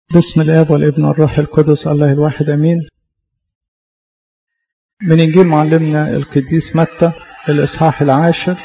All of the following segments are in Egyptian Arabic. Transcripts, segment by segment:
بسم الآب والابن والروح القدس الله الواحد أمين من إنجيل معلمنا القديس متى الإصحاح العاشر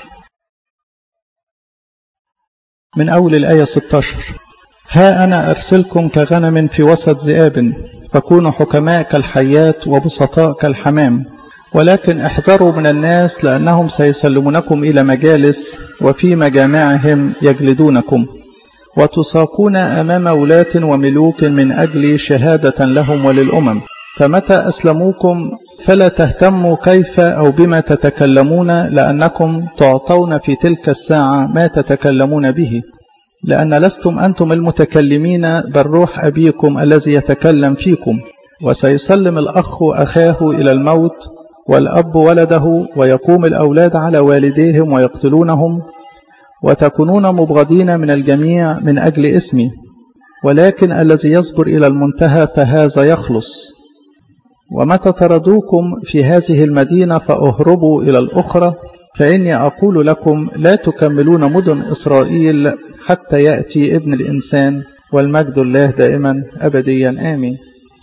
من أول الآية 16 ها أنا أرسلكم كغنم في وسط ذئاب فكونوا حكماء كالحيات وبسطاء كالحمام ولكن احذروا من الناس لأنهم سيسلمونكم إلى مجالس وفي مجامعهم يجلدونكم وتساقون أمام ولاة وملوك من أجل شهادة لهم وللأمم فمتى أسلموكم فلا تهتموا كيف أو بما تتكلمون لأنكم تعطون في تلك الساعة ما تتكلمون به لأن لستم أنتم المتكلمين بل روح أبيكم الذي يتكلم فيكم وسيسلم الأخ أخاه إلى الموت والأب ولده ويقوم الأولاد على والديهم ويقتلونهم وتكونون مبغضين من الجميع من أجل اسمي ولكن الذي يصبر إلى المنتهى فهذا يخلص ومتى طردوكم في هذه المدينة فأهربوا إلى الأخرى فإني أقول لكم لا تكملون مدن إسرائيل حتى يأتي ابن الإنسان والمجد الله دائما أبديا آمين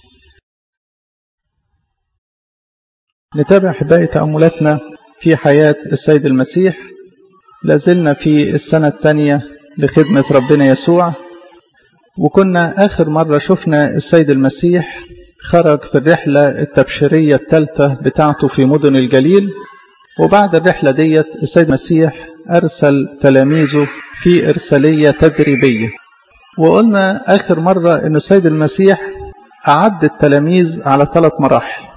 نتابع أحبائي تأملاتنا في حياة السيد المسيح لازلنا في السنة الثانية لخدمة ربنا يسوع وكنا آخر مرة شفنا السيد المسيح خرج في الرحلة التبشيرية الثالثة بتاعته في مدن الجليل وبعد الرحلة ديت السيد المسيح أرسل تلاميذه في إرسالية تدريبية وقلنا آخر مرة أن السيد المسيح أعد التلاميذ على ثلاث مراحل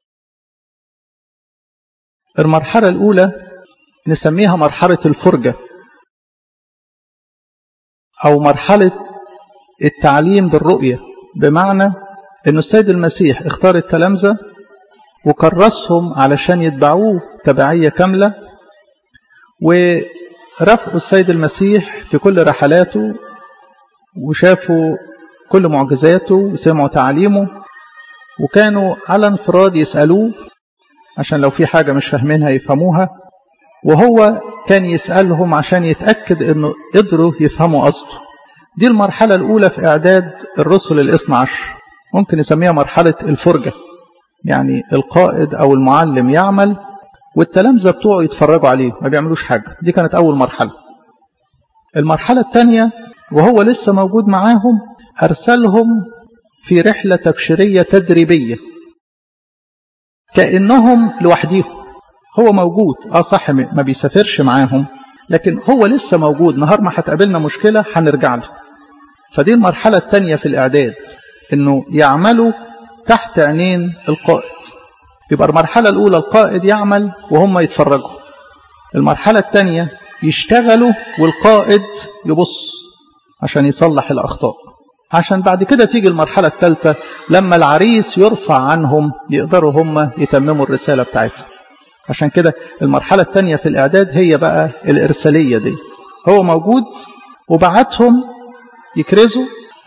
المرحلة الأولى نسميها مرحلة الفرجة أو مرحلة التعليم بالرؤية بمعنى أن السيد المسيح اختار التلامذة وكرسهم علشان يتبعوه تبعية كاملة ورفقوا السيد المسيح في كل رحلاته وشافوا كل معجزاته وسمعوا تعليمه وكانوا على انفراد يسألوه عشان لو في حاجة مش فاهمينها يفهموها وهو كان يسألهم عشان يتأكد أنه قدروا يفهموا قصده دي المرحلة الأولى في إعداد الرسل الاثنى عشر ممكن نسميها مرحلة الفرجة يعني القائد أو المعلم يعمل والتلامذة بتوعه يتفرجوا عليه ما بيعملوش حاجة دي كانت أول مرحلة المرحلة الثانية وهو لسه موجود معاهم أرسلهم في رحلة تبشيرية تدريبية كأنهم لوحديهم هو موجود اه صح ما بيسافرش معاهم لكن هو لسه موجود نهار ما هتقابلنا مشكلة هنرجع له فدي المرحلة الثانية في الإعداد إنه يعملوا تحت عينين القائد يبقى المرحلة الأولى القائد يعمل وهم يتفرجوا المرحلة الثانية يشتغلوا والقائد يبص عشان يصلح الأخطاء عشان بعد كده تيجي المرحلة الثالثة لما العريس يرفع عنهم يقدروا هم يتمموا الرسالة بتاعتهم عشان كده المرحلة الثانية في الإعداد هي بقى الإرسالية دي هو موجود وبعتهم يكرزوا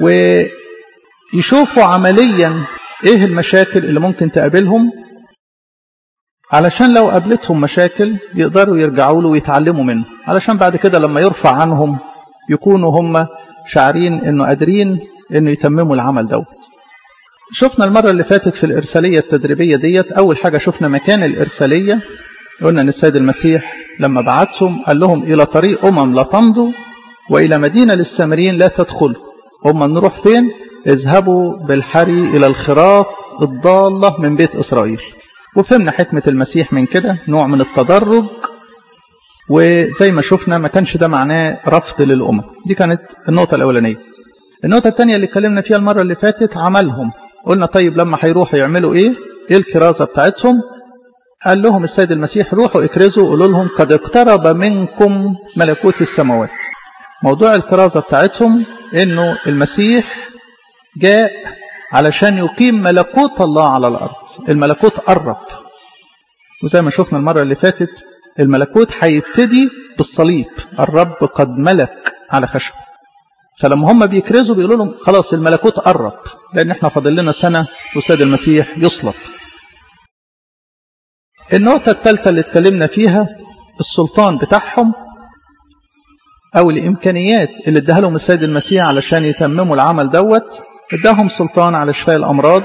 ويشوفوا عمليا إيه المشاكل اللي ممكن تقابلهم علشان لو قابلتهم مشاكل يقدروا يرجعوا له ويتعلموا منه علشان بعد كده لما يرفع عنهم يكونوا هم شعرين انه قادرين انه يتمموا العمل دوت شفنا المرة اللي فاتت في الإرسالية التدريبية ديت أول حاجة شفنا مكان الإرسالية قلنا أن السيد المسيح لما بعتهم قال لهم إلى طريق أمم لا تمضوا وإلى مدينة للسامريين لا تدخلوا هم نروح فين اذهبوا بالحري إلى الخراف الضالة من بيت إسرائيل وفهمنا حكمة المسيح من كده نوع من التدرج وزي ما شفنا ما كانش ده معناه رفض للأمم دي كانت النقطة الأولانية النقطة الثانية اللي اتكلمنا فيها المرة اللي فاتت عملهم قلنا طيب لما هيروحوا يعملوا ايه ايه الكرازة بتاعتهم قال لهم السيد المسيح روحوا اكرزوا قولوا لهم قد اقترب منكم ملكوت السماوات موضوع الكرازة بتاعتهم انه المسيح جاء علشان يقيم ملكوت الله على الارض الملكوت قرب وزي ما شفنا المرة اللي فاتت الملكوت هيبتدي بالصليب الرب قد ملك على خشب فلما هم بيكرزوا بيقولوا لهم خلاص الملكوت قرب لان احنا فاضل لنا سنه والسيد المسيح يصلب النقطة الثالثة اللي اتكلمنا فيها السلطان بتاعهم أو الإمكانيات اللي اداها لهم السيد المسيح علشان يتمموا العمل دوت اداهم سلطان على شفاء الأمراض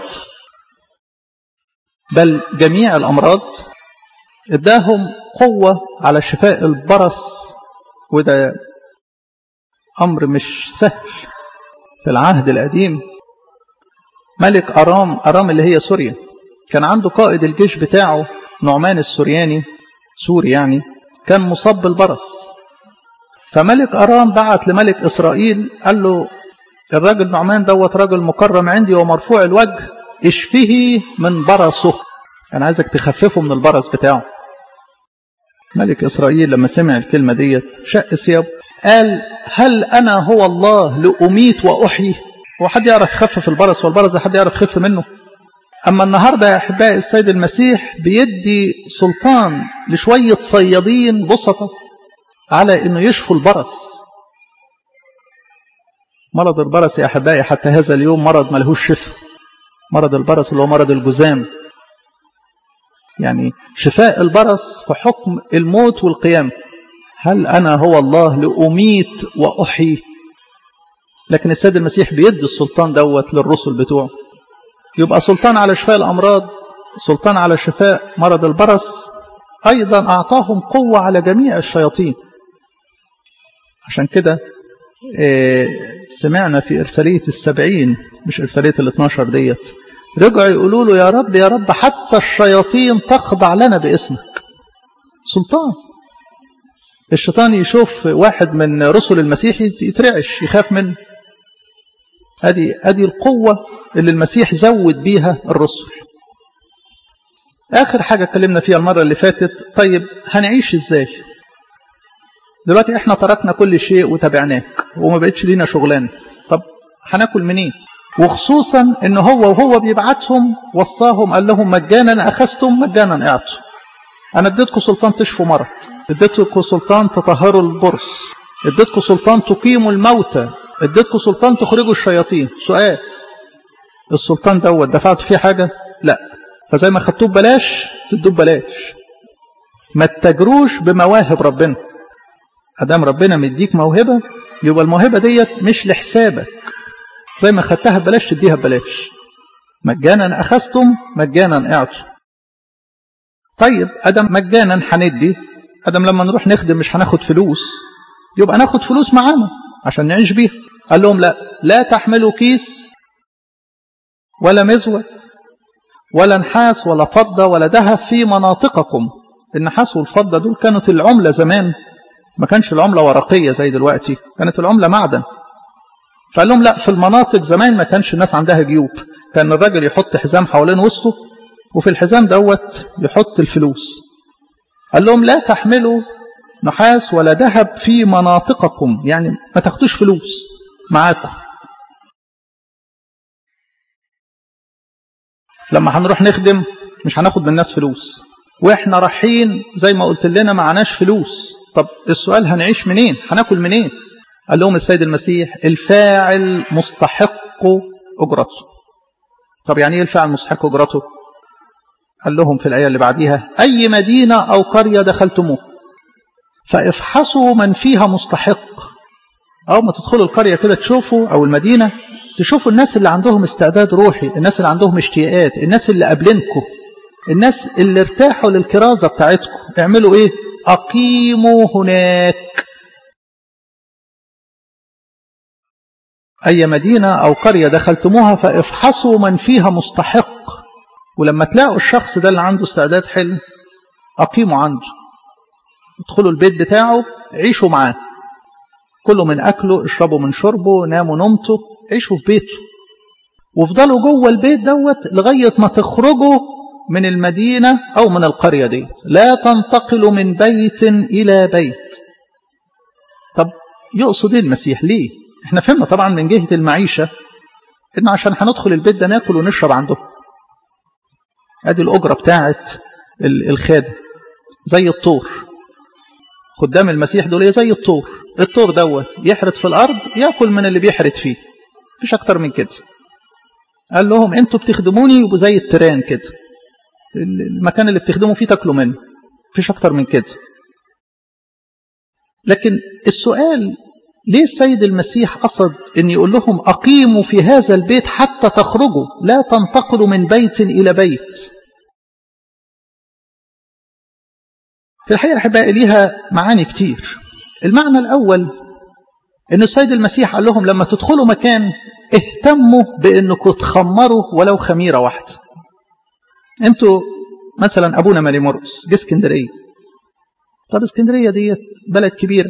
بل جميع الأمراض اداهم قوة على شفاء البرص وده أمر مش سهل في العهد القديم ملك أرام أرام اللي هي سوريا كان عنده قائد الجيش بتاعه نعمان السورياني سوري يعني كان مصاب بالبرص فملك أرام بعت لملك إسرائيل قال له الراجل نعمان دوت راجل مكرم عندي ومرفوع الوجه اشفه من برصه أنا عايزك تخففه من البرص بتاعه ملك إسرائيل لما سمع الكلمة ديت شق ثيابه قال هل أنا هو الله لأميت وأحيي هو حد يعرف يخفف البرص والبرص حد يعرف يخف منه أما النهاردة يا أحبائي السيد المسيح بيدي سلطان لشوية صيادين بسطة على أنه يشفوا البرص مرض البرص يا أحبائي حتى هذا اليوم مرض ملهوش شفاء مرض البرص اللي هو مرض الجزام يعني شفاء البرص في حكم الموت والقيام هل أنا هو الله لأميت وأحيي لكن السيد المسيح بيدي السلطان دوت للرسل بتوعه يبقى سلطان على شفاء الأمراض سلطان على شفاء مرض البرص أيضا أعطاهم قوة على جميع الشياطين عشان كده سمعنا في إرسالية السبعين مش إرسالية الاثناشر ديت رجعوا يقولوا له يا رب يا رب حتى الشياطين تخضع لنا باسمك سلطان الشيطان يشوف واحد من رسل المسيح يترعش يخاف منه ادي ادي القوه اللي المسيح زود بيها الرسل اخر حاجه اتكلمنا فيها المره اللي فاتت طيب هنعيش ازاي دلوقتي احنا تركنا كل شيء وتابعناك وما بقتش لينا شغلانه طب هناكل منين وخصوصا ان هو وهو بيبعتهم وصاهم قال لهم مجانا اخذتم مجانا اعطوا انا اديتكم سلطان تشفوا مرض اديتكم سلطان تطهروا البرص اديتكم سلطان تقيموا الموتى اديتكم سلطان تخرجوا الشياطين سؤال السلطان دوت دفعتوا فيه حاجه لا فزي ما خدتوه ببلاش تدوه ببلاش ما تتاجروش بمواهب ربنا ادام ربنا مديك موهبه يبقى الموهبه ديت مش لحسابك زي ما خدتها ببلاش تديها ببلاش مجانا اخذتم مجانا اعطوا طيب ادم مجانا هندي ادم لما نروح نخدم مش هناخد فلوس يبقى ناخد فلوس معانا عشان نعيش بيها قال لهم لا لا تحملوا كيس ولا مزود ولا نحاس ولا فضة ولا ذهب في مناطقكم النحاس والفضة دول كانت العملة زمان ما كانش العملة ورقية زي دلوقتي كانت العملة معدن فقال لهم لا في المناطق زمان ما كانش الناس عندها جيوب كان الراجل يحط حزام حوالين وسطه وفي الحزام دوت يحط الفلوس قال لهم لا تحملوا نحاس ولا ذهب في مناطقكم يعني ما تاخدوش فلوس معاكم لما هنروح نخدم مش هناخد من الناس فلوس واحنا رايحين زي ما قلت لنا معناش فلوس طب السؤال هنعيش منين هناكل منين قال لهم السيد المسيح الفاعل مستحق اجرته طب يعني ايه الفاعل مستحق اجرته قال لهم في الايه اللي بعديها اي مدينه او قريه دخلتموه فافحصوا من فيها مستحق أو ما تدخلوا القرية كده تشوفوا أو المدينة تشوفوا الناس اللي عندهم استعداد روحي الناس اللي عندهم اشتياقات الناس اللي قابلينكم الناس اللي ارتاحوا للكرازة بتاعتكم اعملوا ايه أقيموا هناك أي مدينة أو قرية دخلتموها فافحصوا من فيها مستحق ولما تلاقوا الشخص ده اللي عنده استعداد حلو أقيموا عنده ادخلوا البيت بتاعه عيشوا معاه كلوا من أكله اشربوا من شربه ناموا نومته عيشوا في بيته وافضلوا جوه البيت دوت لغاية ما تخرجوا من المدينة أو من القرية ديت لا تنتقلوا من بيت إلى بيت طب يقصد ايه المسيح ليه احنا فهمنا طبعا من جهة المعيشة إن عشان هندخل البيت ده ناكل ونشرب عنده ادي الأجرة بتاعت الخادم زي الطور خدام المسيح دول زي الطور الطور دوت يحرت في الأرض يأكل من اللي بيحرت فيه مفيش أكتر من كده قال لهم انتوا بتخدموني يبقوا زي التيران كده المكان اللي بتخدموا فيه تاكلوا منه مفيش أكتر من كده لكن السؤال ليه السيد المسيح قصد أن يقول لهم أقيموا في هذا البيت حتى تخرجوا لا تنتقلوا من بيت إلى بيت في الحقيقة أحبائي ليها معاني كتير المعنى الأول أن السيد المسيح قال لهم لما تدخلوا مكان اهتموا بأنكم تخمروا ولو خميرة واحدة انتوا مثلا أبونا مالي مرقس جه اسكندرية طب اسكندرية ديت بلد كبيرة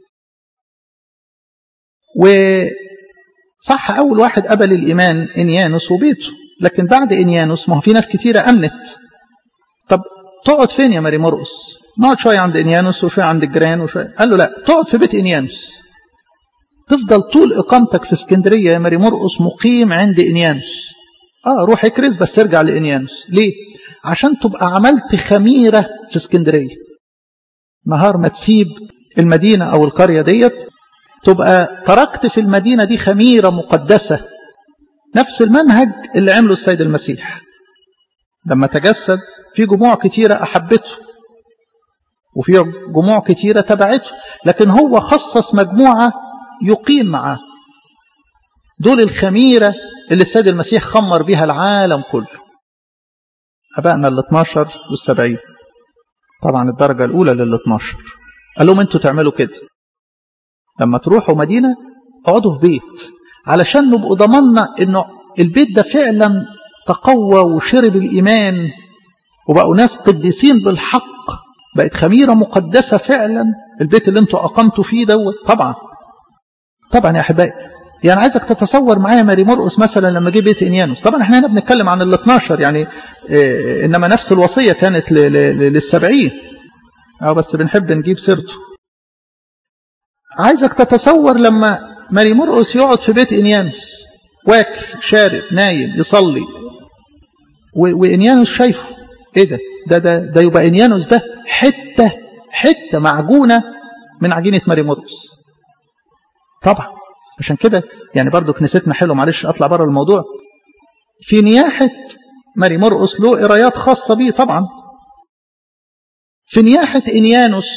وصح أول واحد قبل الإيمان إنيانوس وبيته لكن بعد إنيانوس ما هو في ناس كتيرة أمنت طب تقعد فين يا ماري مرقس نقعد شوية عند إنيانوس وشوية عند الجيران وشوية قال له لا تقعد في بيت إنيانوس تفضل طول إقامتك في اسكندرية يا ماري مرقس مقيم عند إنيانوس آه روح اكرز بس ارجع لإنيانوس ليه؟ عشان تبقى عملت خميرة في اسكندرية نهار ما تسيب المدينة أو القرية ديت تبقى تركت في المدينة دي خميرة مقدسة نفس المنهج اللي عمله السيد المسيح لما تجسد في جموع كتيرة أحبته وفي جموع كتيرة تبعته لكن هو خصص مجموعة يقيم معاه دول الخميرة اللي السيد المسيح خمر بها العالم كله أبائنا ال 12 والسبعين طبعا الدرجة الأولى لل 12 قال لهم أنتوا تعملوا كده لما تروحوا مدينة اقعدوا في بيت علشان نبقوا ضمنا انه البيت ده فعلا تقوى وشرب الإيمان وبقوا ناس قديسين بالحق بقت خميرة مقدسة فعلا البيت اللي انتوا أقمتوا فيه دوت طبعا طبعا يا أحبائي يعني عايزك تتصور معايا ماري مرقس مثلا لما جه بيت انيانوس طبعا احنا هنا بنتكلم عن ال 12 يعني اه انما نفس الوصيه كانت للسبعين اه بس بنحب نجيب سيرته عايزك تتصور لما ماري مرقس يقعد في بيت انيانوس واكل شارب نايم يصلي وانيانوس شايفه ايه ده ده ده, ده يبقى انيانوس ده حته حته معجونه من عجينه ماري مرقس طبعا عشان كده يعني برضو كنيستنا حلو معلش اطلع بره الموضوع في نياحه ماري مرقس له قرايات خاصه بيه طبعا في نياحه انيانوس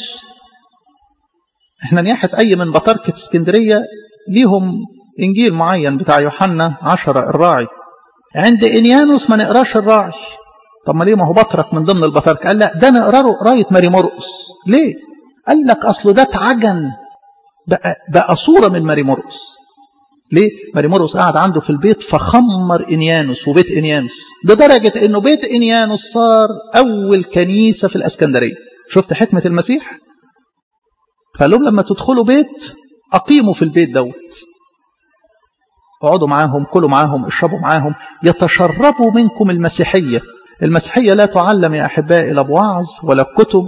احنا نياحة أي من بطاركة اسكندرية ليهم إنجيل معين بتاع يوحنا عشرة الراعي عند إنيانوس ما نقراش الراعي طب ما ليه ما هو بطرك من ضمن البطاركة قال لا ده نقرا له قراية ماري مرقس ليه قال لك أصله ده اتعجن بقى, بقى صورة من ماري مرقس ليه ماري مرقس قعد عنده في البيت فخمر إنيانوس وبيت إنيانوس لدرجة إنه بيت إنيانوس صار أول كنيسة في الأسكندرية شفت حكمة المسيح فقال لهم لما تدخلوا بيت أقيموا في البيت دوت اقعدوا معاهم كلوا معاهم اشربوا معاهم يتشربوا منكم المسيحية المسيحية لا تعلم يا أحبائي لا بوعظ ولا بكتب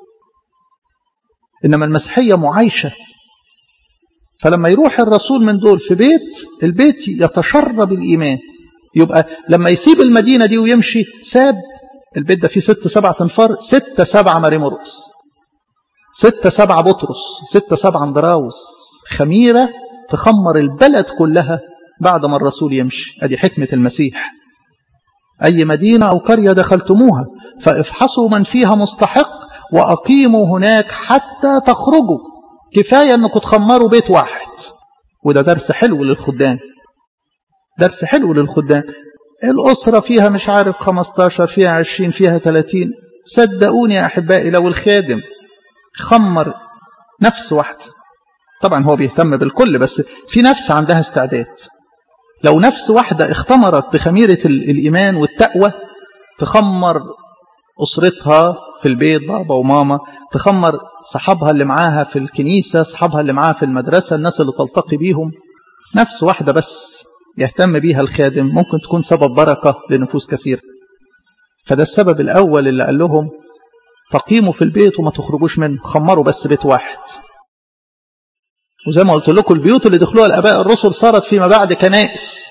إنما المسيحية معايشة فلما يروح الرسول من دول في بيت البيت يتشرب الإيمان يبقى لما يسيب المدينة دي ويمشي ساب البيت ده فيه ست سبعة انفار ستة سبعة ماري مرقس ستة سبعة بطرس ستة سبعة اندراوس خميرة تخمر البلد كلها بعد ما الرسول يمشي ادي حكمة المسيح أي مدينة أو قرية دخلتموها فافحصوا من فيها مستحق وأقيموا هناك حتى تخرجوا كفاية أنكم تخمروا بيت واحد وده درس حلو للخدام درس حلو للخدام الأسرة فيها مش عارف 15 فيها 20 فيها 30 صدقوني يا أحبائي لو الخادم خمر نفس واحدة طبعا هو بيهتم بالكل بس في نفس عندها استعداد لو نفس واحدة اختمرت بخميرة الإيمان والتقوى تخمر أسرتها في البيت بابا وماما تخمر صحابها اللي معاها في الكنيسة صحابها اللي معاها في المدرسة الناس اللي تلتقي بيهم نفس واحدة بس يهتم بيها الخادم ممكن تكون سبب بركة لنفوس كثيرة فده السبب الأول اللي قال لهم تقيموا في البيت وما تخرجوش منه خمروا بس بيت واحد وزي ما قلت لكم البيوت اللي دخلوها الآباء الرسل صارت فيما بعد كنائس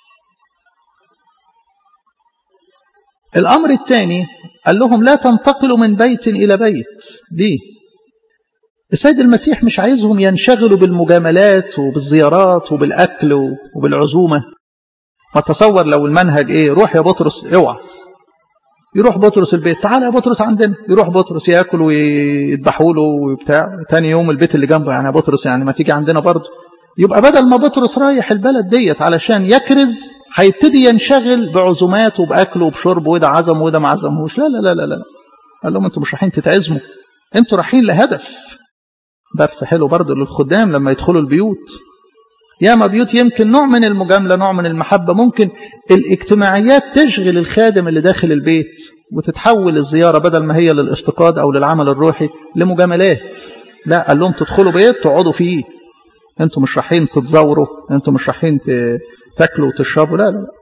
الأمر الثاني قال لهم لا تنتقلوا من بيت إلى بيت ليه السيد المسيح مش عايزهم ينشغلوا بالمجاملات وبالزيارات وبالأكل وبالعزومة ما تصور لو المنهج ايه روح يا بطرس اوعظ يروح بطرس البيت تعالى يا بطرس عندنا يروح بطرس ياكل ويذبحوا له وبتاع تاني يوم البيت اللي جنبه يعني يا بطرس يعني ما تيجي عندنا برضه يبقى بدل ما بطرس رايح البلد ديت علشان يكرز هيبتدي ينشغل بعزومات وباكل وبشرب وده عزم وده ما عزمهوش لا لا لا لا لا قال لهم انتوا مش رايحين تتعزموا انتوا رايحين لهدف درس حلو برضه للخدام لما يدخلوا البيوت ياما بيوت يمكن نوع من المجاملة نوع من المحبة ممكن الاجتماعيات تشغل الخادم اللي داخل البيت وتتحول الزيارة بدل ما هي للافتقاد أو للعمل الروحي لمجاملات لا قال لهم تدخلوا بيت تقعدوا فيه انتوا مش رايحين تتزوروا انتوا مش رايحين تاكلوا وتشربوا لا لا لا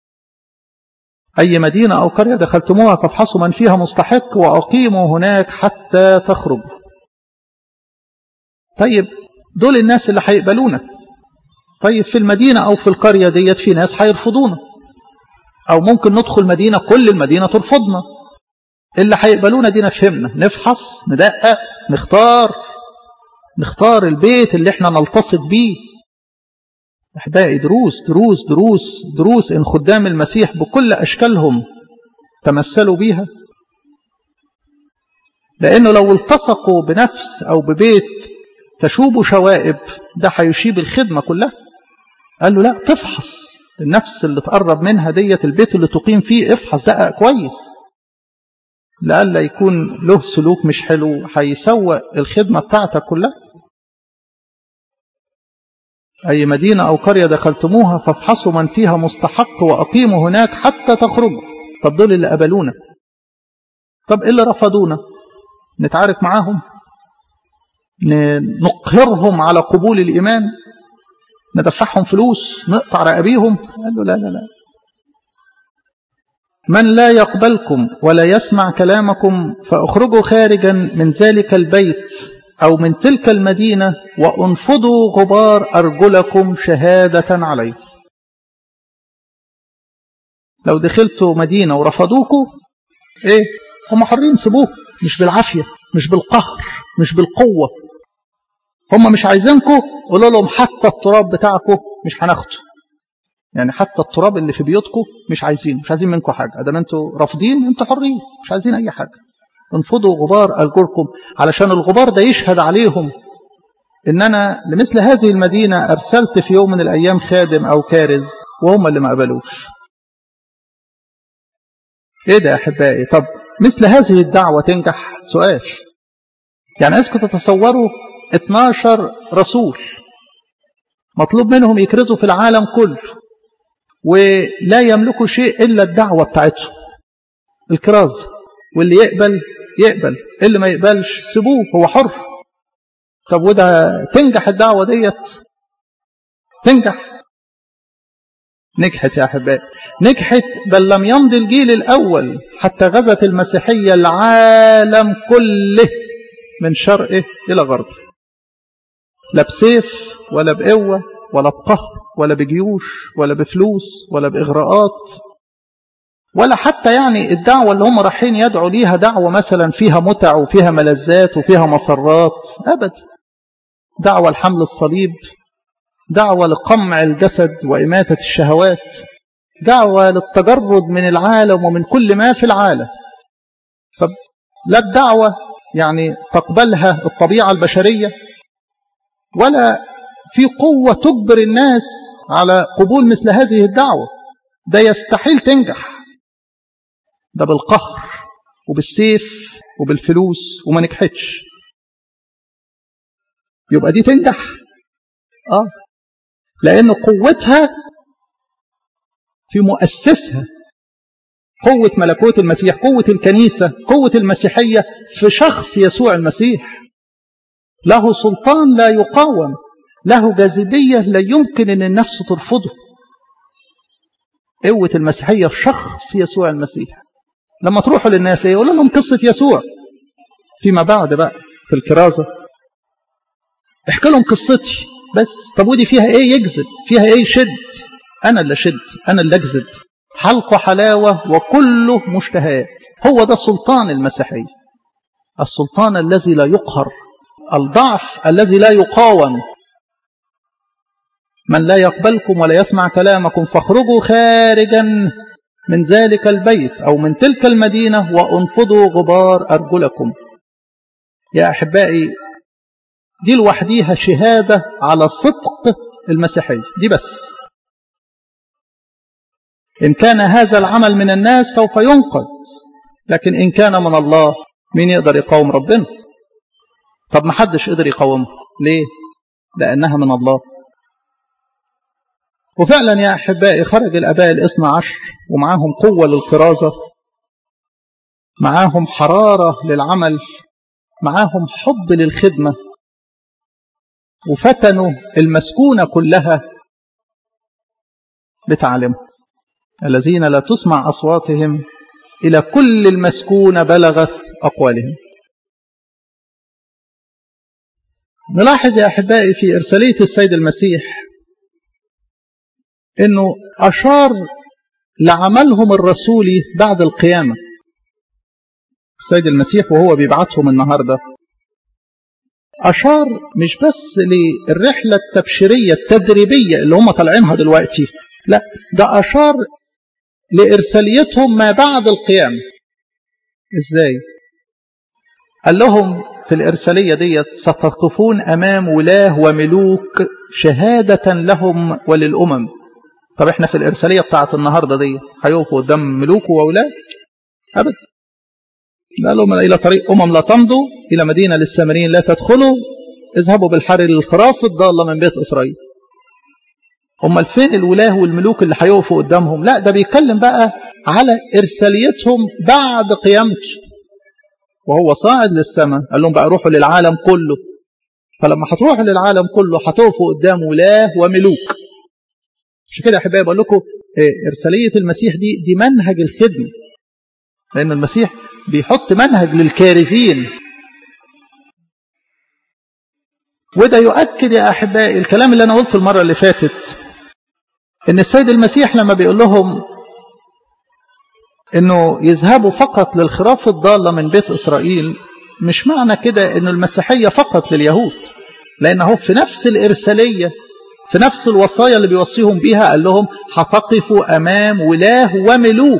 أي مدينة أو قرية دخلتموها فافحصوا من فيها مستحق وأقيموا هناك حتى تخرجوا طيب دول الناس اللي هيقبلونا طيب في المدينة أو في القرية ديت في ناس هيرفضونا أو ممكن ندخل مدينة كل المدينة ترفضنا اللي هيقبلونا دينا فهمنا نفحص ندقق نختار نختار البيت اللي احنا نلتصق بيه احبائي دروس دروس دروس دروس ان خدام المسيح بكل اشكالهم تمثلوا بيها لانه لو التصقوا بنفس او ببيت تشوب شوائب ده هيشيب الخدمه كلها قال له لا تفحص النفس اللي تقرب منها ديت البيت اللي تقيم فيه افحص دقق كويس لألا يكون له سلوك مش حلو هيسوق الخدمة بتاعتك كلها أي مدينة أو قرية دخلتموها فافحصوا من فيها مستحق وأقيموا هناك حتى تخرجوا طب دول اللي قبلونا طب اللي رفضونا نتعارك معاهم نقهرهم على قبول الإيمان ندفعهم فلوس نقطع رقبيهم قال له لا لا لا من لا يقبلكم ولا يسمع كلامكم فاخرجوا خارجا من ذلك البيت أو من تلك المدينة وانفضوا غبار أرجلكم شهادة عليه لو دخلتوا مدينة ورفضوكوا ايه هم حرين سيبوه مش بالعافية مش بالقهر مش بالقوة هم مش عايزينكم قولوا لهم حتى التراب بتاعكم مش هناخده يعني حتى التراب اللي في بيوتكم مش عايزين مش عايزين منكم حاجة ادام انتوا رافضين انتوا حرين مش عايزين اي حاجة انفضوا غبار أرجلكم علشان الغبار ده يشهد عليهم ان انا لمثل هذه المدينة ارسلت في يوم من الايام خادم او كارز وهم اللي ما قبلوش ايه ده يا احبائي طب مثل هذه الدعوة تنجح سؤال يعني عايزكم تتصوروا 12 رسول مطلوب منهم يكرزوا في العالم كله ولا يملكوا شيء إلا الدعوة بتاعتهم الكراز واللي يقبل يقبل اللي ما يقبلش سيبوه هو حر طب وده تنجح الدعوة ديت تنجح نجحت يا أحبائي نجحت بل لم يمضي الجيل الأول حتى غزت المسيحية العالم كله من شرقه إلى غربه لا بسيف ولا بقوة ولا بقهر ولا بجيوش ولا بفلوس ولا بإغراءات ولا حتى يعني الدعوة اللي هم رايحين يدعوا ليها دعوة مثلا فيها متع وفيها ملذات وفيها مسرات أبدا دعوة لحمل الصليب دعوة لقمع الجسد وإماتة الشهوات دعوة للتجرد من العالم ومن كل ما في العالم طب لا الدعوة يعني تقبلها الطبيعة البشرية ولا في قوة تجبر الناس على قبول مثل هذه الدعوة ده يستحيل تنجح ده بالقهر وبالسيف وبالفلوس وما نجحتش يبقى دي تنجح اه لأن قوتها في مؤسسها قوة ملكوت المسيح قوة الكنيسة قوة المسيحية في شخص يسوع المسيح له سلطان لا يقاوم له جاذبية لا يمكن أن النفس ترفضه قوة المسيحية في شخص يسوع المسيح لما تروحوا للناس يقولوا لهم قصة يسوع فيما بعد بقى في الكرازة احكي لهم قصتي بس طب ودي فيها ايه يجذب فيها ايه يشد انا اللي شد انا اللي اجذب حلق حلاوة وكله مشتهيات هو ده سلطان المسيحية السلطان الذي لا يقهر الضعف الذي لا يقاوم من لا يقبلكم ولا يسمع كلامكم فاخرجوا خارجا من ذلك البيت أو من تلك المدينة وانفضوا غبار أرجلكم يا أحبائي دي لوحديها شهادة على صدق المسيحية دي بس إن كان هذا العمل من الناس سوف ينقذ لكن إن كان من الله مين يقدر يقاوم ربنا طب ما حدش قدر يقاومه ليه لأنها من الله وفعلا يا أحبائي خرج الأباء الاثنى عشر ومعاهم قوة للكرازة معاهم حرارة للعمل معاهم حب للخدمة وفتنوا المسكونة كلها بتعلمه الذين لا تسمع أصواتهم إلى كل المسكونة بلغت أقوالهم نلاحظ يا أحبائي في إرسالية السيد المسيح أنه أشار لعملهم الرسولي بعد القيامة السيد المسيح وهو بيبعتهم النهاردة أشار مش بس للرحلة التبشيرية التدريبية اللي هم طالعينها دلوقتي لا ده أشار لإرساليتهم ما بعد القيامة إزاي قال لهم في الإرسالية ديت ستقفون أمام ولاه وملوك شهادة لهم وللأمم طب احنا في الإرسالية بتاعت النهاردة دي هيقفوا قدام ملوك وولاه أبدا قال لهم إلى طريق أمم لا تمضوا إلى مدينة للسامريين لا تدخلوا اذهبوا بالحر للخراف الضالة من بيت إسرائيل هم فين الولاه والملوك اللي هيقفوا قدامهم لا ده بيتكلم بقى على إرساليتهم بعد قيامته وهو صاعد للسماء قال لهم بقى روحوا للعالم كله فلما هتروحوا للعالم كله هتقفوا قدام ولاه وملوك عشان كده احبائي بقول لكم ارساليه المسيح دي دي منهج الخدمه لان المسيح بيحط منهج للكارزين وده يؤكد يا احبائي الكلام اللي انا قلته المره اللي فاتت ان السيد المسيح لما بيقول لهم انه يذهبوا فقط للخراف الضاله من بيت اسرائيل مش معنى كده ان المسيحيه فقط لليهود لانه في نفس الارساليه في نفس الوصايا اللي بيوصيهم بيها قال لهم هتقفوا امام ولاه وملوك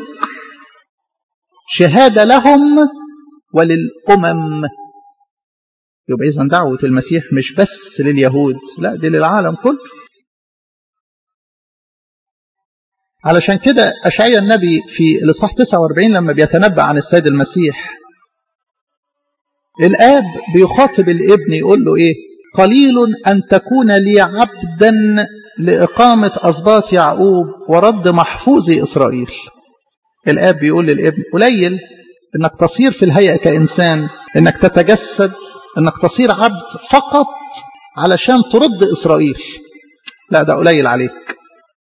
شهاده لهم وللامم يبقى اذا دعوه المسيح مش بس لليهود لا دي للعالم كله علشان كده أشعيا النبي في الإصحاح 49 لما بيتنبأ عن السيد المسيح الآب بيخاطب الابن يقول له إيه قليل أن تكون لي عبدا لإقامة أسباط يعقوب ورد محفوظي إسرائيل الآب بيقول للابن قليل إنك تصير في الهيئة كإنسان إنك تتجسد إنك تصير عبد فقط علشان ترد إسرائيل لا ده قليل عليك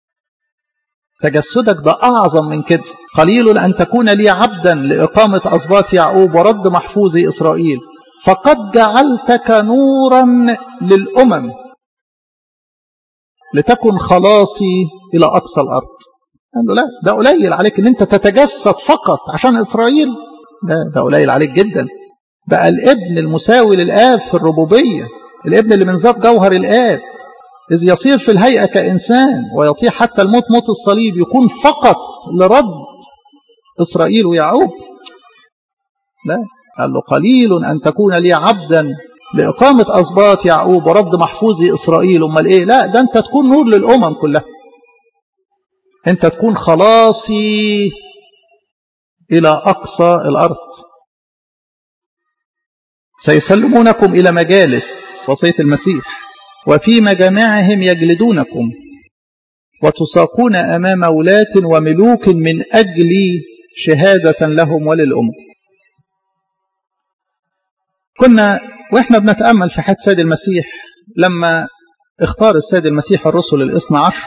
تجسدك ده أعظم من كده قليل أن تكون لي عبدا لإقامة أسباط يعقوب ورد محفوظي إسرائيل فقد جعلتك نورا للأمم لتكن خلاصي إلى أقصى الأرض قال له لا ده قليل عليك أن أنت تتجسد فقط عشان إسرائيل ده, ده قليل عليك جدا بقى الابن المساوي للآب في الربوبية الابن اللي من ذات جوهر الآب إذ يصير في الهيئة كإنسان ويطيع حتى الموت موت الصليب يكون فقط لرد إسرائيل ويعقوب لا قال له قليل أن تكون لي عبدا لإقامة أسباط يعقوب ورد محفوظي إسرائيل أمال إيه لا ده أنت تكون نور للأمم كلها أنت تكون خلاصي إلى أقصى الأرض سيسلمونكم إلى مجالس وصية المسيح وفي مجامعهم يجلدونكم وتساقون أمام ولاة وملوك من أجل شهادة لهم وللأمم كنا وإحنا بنتأمل في حياة سيد المسيح لما اختار السيد المسيح الرسل الاثنى عشر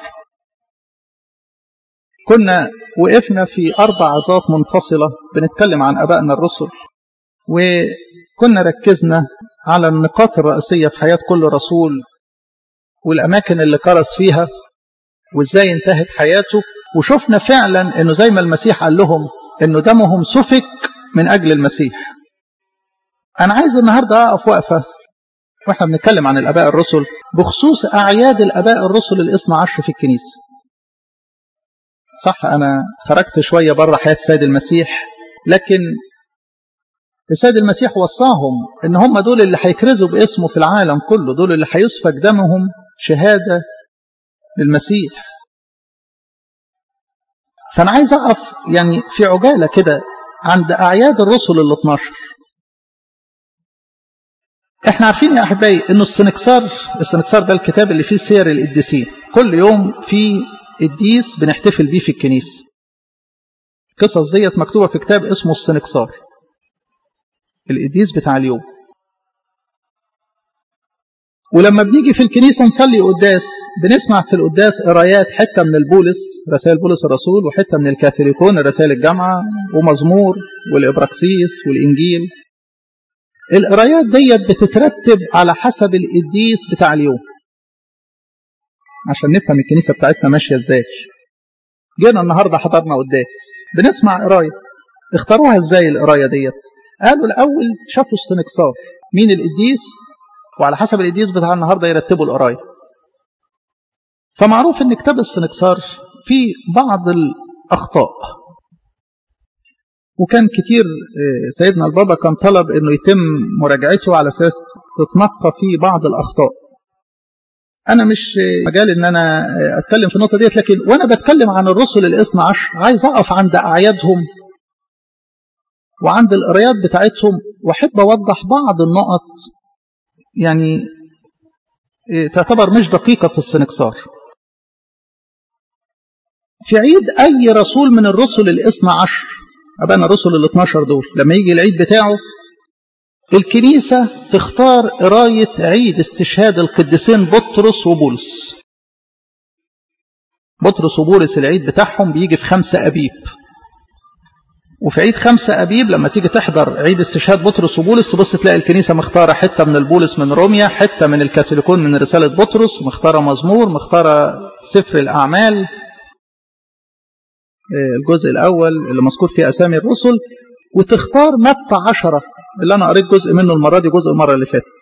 كنا وقفنا في أربع عظات منفصلة بنتكلم عن أبائنا الرسل وكنا ركزنا على النقاط الرئيسية في حياة كل رسول والأماكن اللي كرس فيها وإزاي انتهت حياته وشفنا فعلا أنه زي ما المسيح قال لهم أنه دمهم سفك من أجل المسيح أنا عايز النهاردة أقف وقفة وإحنا بنتكلم عن الأباء الرسل بخصوص أعياد الأباء الرسل الاثنى عشر في الكنيسة صح أنا خرجت شوية بره حياة السيد المسيح لكن السيد المسيح وصاهم ان هم دول اللي هيكرزوا باسمه في العالم كله دول اللي هيسفك دمهم شهادة للمسيح فأنا عايز أقف يعني في عجالة كده عند أعياد الرسل ال 12 احنا عارفين يا أحبائي أنه السنكسار السنكسار ده الكتاب اللي فيه سير القديسين كل يوم في قديس بنحتفل بيه في الكنيسة القصص ديت مكتوبة في كتاب اسمه السنكسار القديس بتاع اليوم ولما بنيجي في الكنيسة نصلي قداس بنسمع في القداس قرايات حتة من البولس رسائل بولس الرسول وحتة من الكاثوليكون رسائل الجامعة ومزمور والإبراكسيس والإنجيل القرايات ديت بتترتب على حسب القديس بتاع اليوم عشان نفهم الكنيسة بتاعتنا ماشية ازاي جينا النهاردة حضرنا قداس بنسمع قراية اختاروها ازاي القراية ديت قالوا الأول شافوا السنكسار مين القديس وعلى حسب القديس بتاع النهارده يرتبوا القرايه فمعروف ان كتاب السنكسار فيه بعض الاخطاء وكان كتير سيدنا البابا كان طلب انه يتم مراجعته على اساس تتنقى فيه بعض الاخطاء انا مش مجال ان انا اتكلم في النقطه ديت لكن وانا بتكلم عن الرسل الاثنى عشر عايز اقف عند اعيادهم وعند القرايات بتاعتهم واحب اوضح بعض النقط يعني تعتبر مش دقيقة في السنكسار في عيد أي رسول من الرسل الاثنى عشر أبانا الرسل ال 12 دول لما يجي العيد بتاعه الكنيسة تختار قراية عيد استشهاد القديسين بطرس وبولس بطرس وبولس العيد بتاعهم بيجي في خمسة أبيب وفي عيد خمسة أبيب لما تيجي تحضر عيد استشهاد بطرس وبولس تبص تلاقي الكنيسة مختارة حتة من البولس من روميا حتة من الكاثوليكون من رسالة بطرس مختارة مزمور مختارة سفر الأعمال الجزء الأول اللي مذكور فيه أسامي الرسل وتختار متى عشرة اللي أنا قريت جزء منه المرة دي جزء المرة اللي فاتت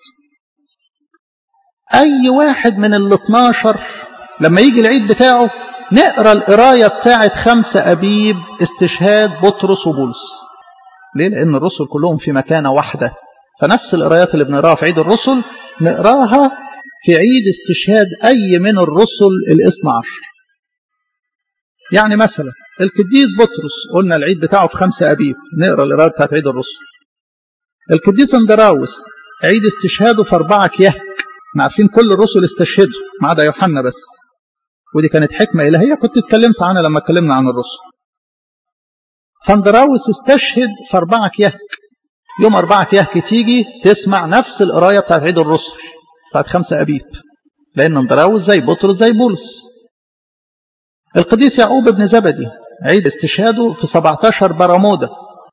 أي واحد من ال 12 لما يجي العيد بتاعه نقرا القرايه بتاعه خمسه ابيب استشهاد بطرس وبولس ليه لان الرسل كلهم في مكانه واحده فنفس القرايات اللي بنقراها في عيد الرسل نقراها في عيد استشهاد اي من الرسل الاثنى عشر يعني مثلا القديس بطرس قلنا العيد بتاعه في خمسة أبيب نقرا القراية بتاعت عيد الرسل القديس اندراوس عيد استشهاده في أربعة كيهك احنا عارفين كل الرسل استشهدوا ما عدا يوحنا بس ودي كانت حكمة إلهية كنت اتكلمت عنها لما اتكلمنا عن الرسل فاندراوس استشهد في أربعة كيهك يوم أربعة كيهك تيجي تسمع نفس القراية بتاعت عيد الرسل بتاعت خمسة أبيب لأن اندراوس زي بطرس زي بولس القديس يعقوب بن زبدي عيد استشهاده في 17 برمودا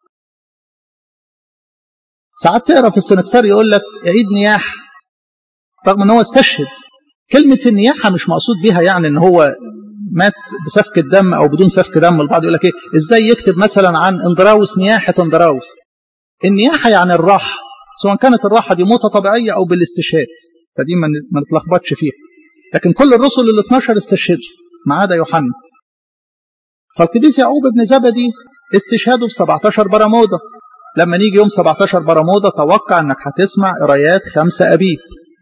ساعات تقرا في السنكسار يقول لك عيد نياح رغم ان هو استشهد كلمة النياحة مش مقصود بها يعني ان هو مات بسفك الدم او بدون سفك دم البعض يقول لك ايه ازاي يكتب مثلا عن اندراوس نياحة اندراوس النياحة يعني الراحة سواء كانت الراحة دي موتة طبيعية او بالاستشهاد فدي ما نتلخبطش فيها لكن كل الرسل ال 12 استشهدوا ما عدا يوحنا فالقديس يعقوب بن زبدي استشهاده في 17 برمودا لما نيجي يوم 17 برمودا توقع انك هتسمع قرايات خمسة ابيب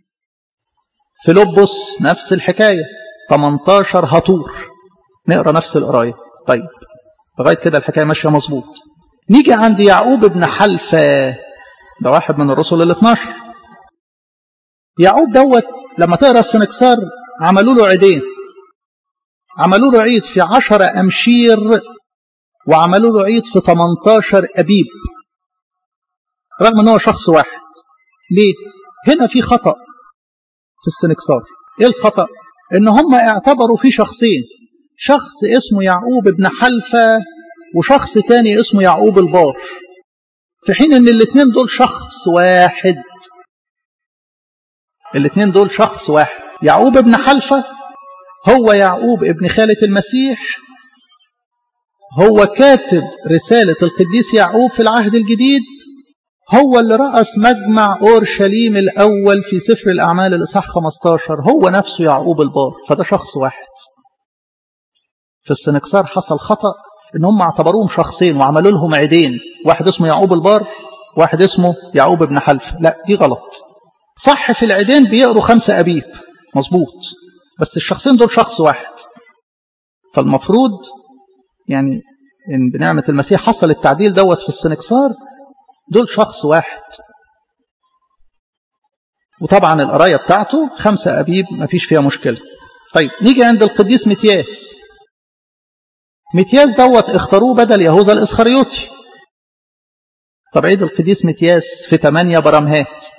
فيلبس نفس الحكاية 18 هطور نقرا نفس القراية طيب لغاية كده الحكاية ماشية مظبوط نيجي عند يعقوب بن حلفة ده واحد من الرسل ال 12 يعقوب دوت لما تقرا السنكسار عملوا له عيدين عملوا له عيد في 10 أمشير وعملوا له عيد في 18 أبيب رغم ان هو شخص واحد ليه هنا في خطأ في السنكسار ايه الخطأ ان هم اعتبروا في شخصين شخص اسمه يعقوب بن حلفة وشخص تاني اسمه يعقوب البار في حين ان الاثنين دول شخص واحد الاثنين دول شخص واحد يعقوب بن حلفة هو يعقوب ابن خالة المسيح هو كاتب رسالة القديس يعقوب في العهد الجديد هو اللي رأس مجمع أورشليم الأول في سفر الأعمال الإصحاح 15 هو نفسه يعقوب البار فده شخص واحد في السنكسار حصل خطأ ان هم اعتبروهم شخصين وعملوا لهم عيدين واحد اسمه يعقوب البار واحد اسمه يعقوب ابن حلف لا دي غلط صح في العيدين بيقروا خمسة أبيب مظبوط بس الشخصين دول شخص واحد فالمفروض يعني إن بنعمة المسيح حصل التعديل دوت في السنكسار دول شخص واحد وطبعا القراية بتاعته خمسة أبيب ما فيش فيها مشكلة طيب نيجي عند القديس متياس متياس دوت اختاروه بدل يهوذا الإسخريوطي طب عيد القديس متياس في 8 برمهات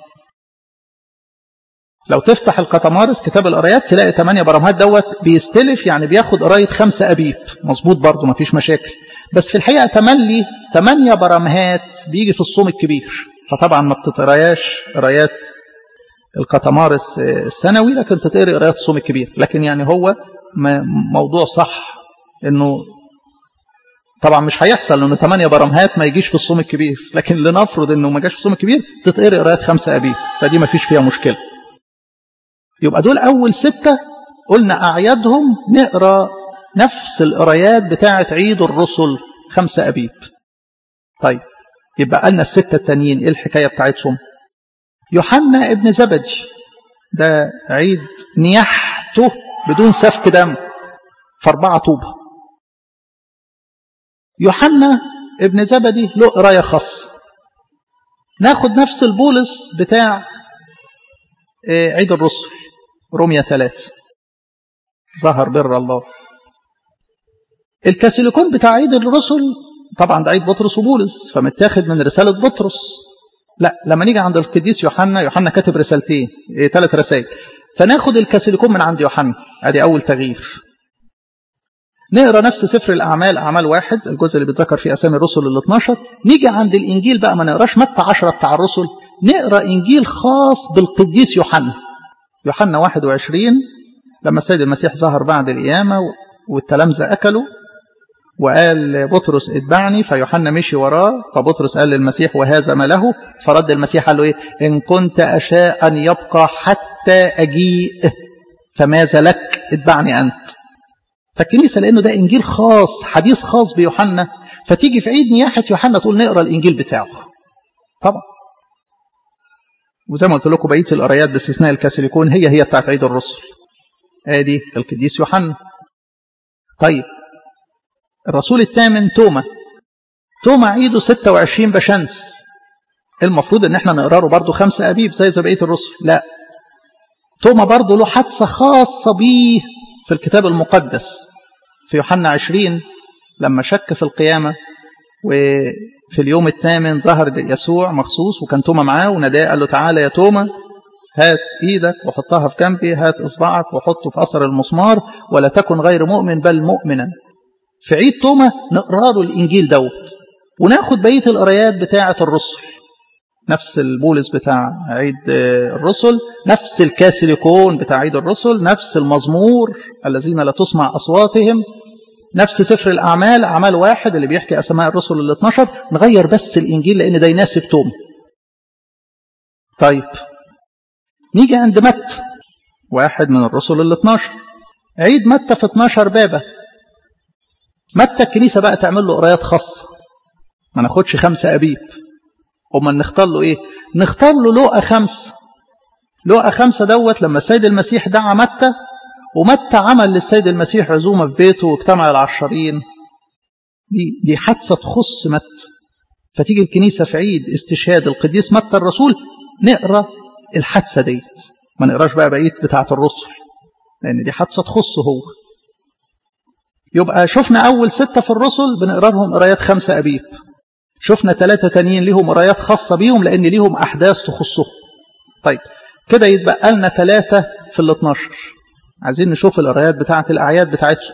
لو تفتح القطمارس كتاب القرايات تلاقي 8 برمهات دوت بيستلف يعني بياخد قرايه خمسة ابيب مظبوط برضه ما فيش مشاكل بس في الحقيقه تملي 8 برمهات بيجي في الصوم الكبير فطبعا ما بتتقراياش قرايات القطمارس السنوي لكن تتقري قرايات الصوم الكبير لكن يعني هو موضوع صح انه طبعا مش هيحصل انه 8 برمهات ما يجيش في الصوم الكبير لكن لنفرض انه ما جاش في الصوم الكبير تتقري قرايات خمسة ابيب فدي ما فيش فيها مشكله يبقى دول أول ستة قلنا أعيادهم نقرأ نفس القرايات بتاعة عيد الرسل خمسة أبيب طيب يبقى قالنا الستة التانيين إيه الحكاية بتاعتهم يوحنا ابن زبدي ده عيد نياحته بدون سفك دم في أربعة طوبة يوحنا ابن زبدي له قراية خاصة ناخد نفس البولس بتاع عيد الرسل رومية ثلاثة ظهر بر الله الكاثوليكون بتاع عيد الرسل طبعا ده عيد بطرس وبولس فمتاخد من رسالة بطرس لا لما نيجي عند القديس يوحنا يوحنا كاتب رسالتين ثلاث إيه رسائل فناخد الكاثوليكون من عند يوحنا ادي اول تغيير نقرا نفس سفر الاعمال اعمال واحد الجزء اللي بيتذكر فيه اسامي الرسل ال 12 نيجي عند الانجيل بقى ما نقراش متى 10 بتاع الرسل نقرا انجيل خاص بالقديس يوحنا يوحنا 21 لما السيد المسيح ظهر بعد القيامه والتلامذه اكلوا وقال بطرس اتبعني فيوحنا مشي وراه فبطرس قال للمسيح وهذا ما له فرد المسيح قال له ايه ان كنت اشاء ان يبقى حتى اجيء فماذا لك اتبعني انت فالكنيسه لانه ده انجيل خاص حديث خاص بيوحنا فتيجي في عيد نياحه يوحنا تقول نقرا الانجيل بتاعه طبعا وزي ما قلت لكم بقيه القرايات باستثناء الكاثوليكون هي هي بتاعت عيد الرسل ادي القديس يوحنا طيب الرسول الثامن توما توما عيده 26 بشمس المفروض ان احنا نقرا له برضه خمسه ابيب زي زي بقيه الرسل لا توما برضه له حادثه خاصه بيه في الكتاب المقدس في يوحنا 20 لما شك في القيامه وفي اليوم الثامن ظهر يسوع مخصوص وكان توما معاه وناداه قال له تعالى يا توما هات ايدك وحطها في جنبي هات اصبعك وحطه في اثر المسمار ولا تكن غير مؤمن بل مؤمنا في عيد توما نقرا له الانجيل دوت وناخد بقيه القرايات بتاعه الرسل نفس البولس بتاع عيد الرسل نفس الكاثوليكون بتاع عيد الرسل نفس المزمور الذين لا تسمع اصواتهم نفس سفر الاعمال اعمال واحد اللي بيحكي اسماء الرسل ال 12 نغير بس الانجيل لان ده يناسب توما طيب نيجي عند متى واحد من الرسل ال 12 عيد متى في 12 بابه متى الكنيسة بقى تعمل له قرايات خاصة ما ناخدش خمسة أبيب أمال نختار له إيه نختار له لقى خمسة لقى خمسة دوت لما السيد المسيح دعا متى ومتى عمل للسيد المسيح عزومة في بيته واجتمع العشرين دي دي حادثة تخص متى فتيجي الكنيسة في عيد استشهاد القديس متى الرسول نقرا الحادثة ديت ما نقراش بقى بقية بتاعة الرسل لأن دي حادثة تخصه هو يبقى شفنا أول ستة في الرسل بنقرا لهم قرايات خمسة أبيب شفنا ثلاثة تانيين ليهم قرايات خاصة بيهم لأن ليهم أحداث تخصهم طيب كده يتبقى لنا ثلاثة في ال 12 عايزين نشوف القرايات بتاعة الأعياد بتاعتهم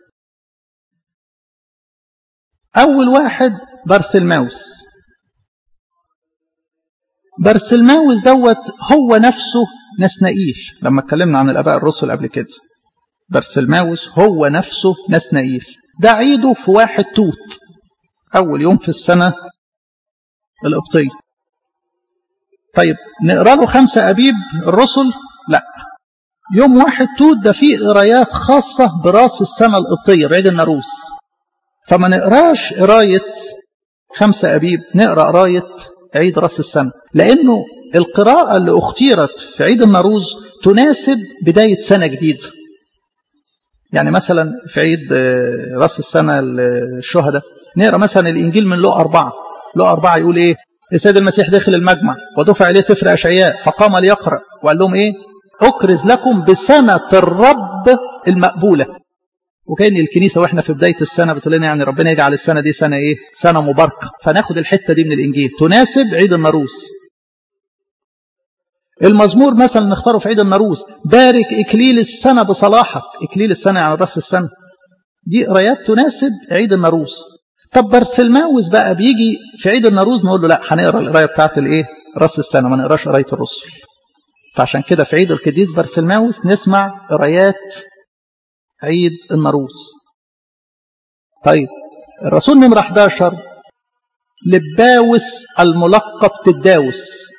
أول واحد برسلماوس برسلماوس دوت هو نفسه نسنائيل لما اتكلمنا عن الآباء الرسل قبل كده برسلماوس هو نفسه نسنائيل ده عيده في واحد توت أول يوم في السنة القبطية طيب نقرأ له خمسة أبيب الرسل لا يوم واحد توت ده فيه قرايات خاصة براس السنة القبطية بعيد الناروس فما نقراش قراية خمسة أبيب نقرأ قراية عيد راس السنة لأنه القراءة اللي اختيرت في عيد الناروز تناسب بداية سنة جديدة يعني مثلا في عيد راس السنة الشهداء نقرأ مثلا الإنجيل من لقى أربعة لقى أربعة يقول إيه السيد المسيح داخل المجمع ودفع إليه سفر أشعياء فقام ليقرأ وقال لهم إيه أكرز لكم بسنة الرب المقبولة وكأن الكنيسة وإحنا في بداية السنة بتقول لنا يعني ربنا يجعل السنة دي سنة إيه سنة مباركة فناخد الحتة دي من الإنجيل تناسب عيد الناروس المزمور مثلا نختاره في عيد الناروس بارك إكليل السنة بصلاحك إكليل السنة يعني راس السنة دي قرايات تناسب عيد الناروس طب برسلماوس بقى بيجي في عيد الناروز نقول له لا هنقرا القرايه بتاعت الايه راس السنه ما نقراش قرايه الرسل فعشان كده في عيد القديس برسلماوس نسمع قرايات عيد الناروز طيب الرسول نمرة 11 لباوس الملقب تداوس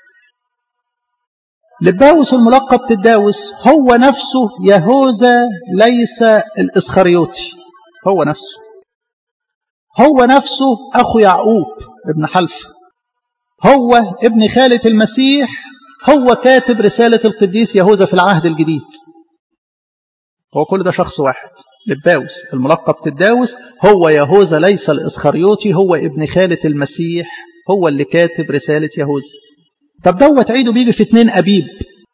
لباوس الملقب تداوس هو نفسه يهوذا ليس الإسخريوتي هو نفسه هو نفسه أخو يعقوب ابن حلف هو ابن خالة المسيح هو كاتب رسالة القديس يهوذا في العهد الجديد هو كل ده شخص واحد لباوس الملقب تداوس هو يهوذا ليس الإسخريوتي هو ابن خالة المسيح هو اللي كاتب رسالة يهوذا طب دوت عيده بيجي في اتنين أبيب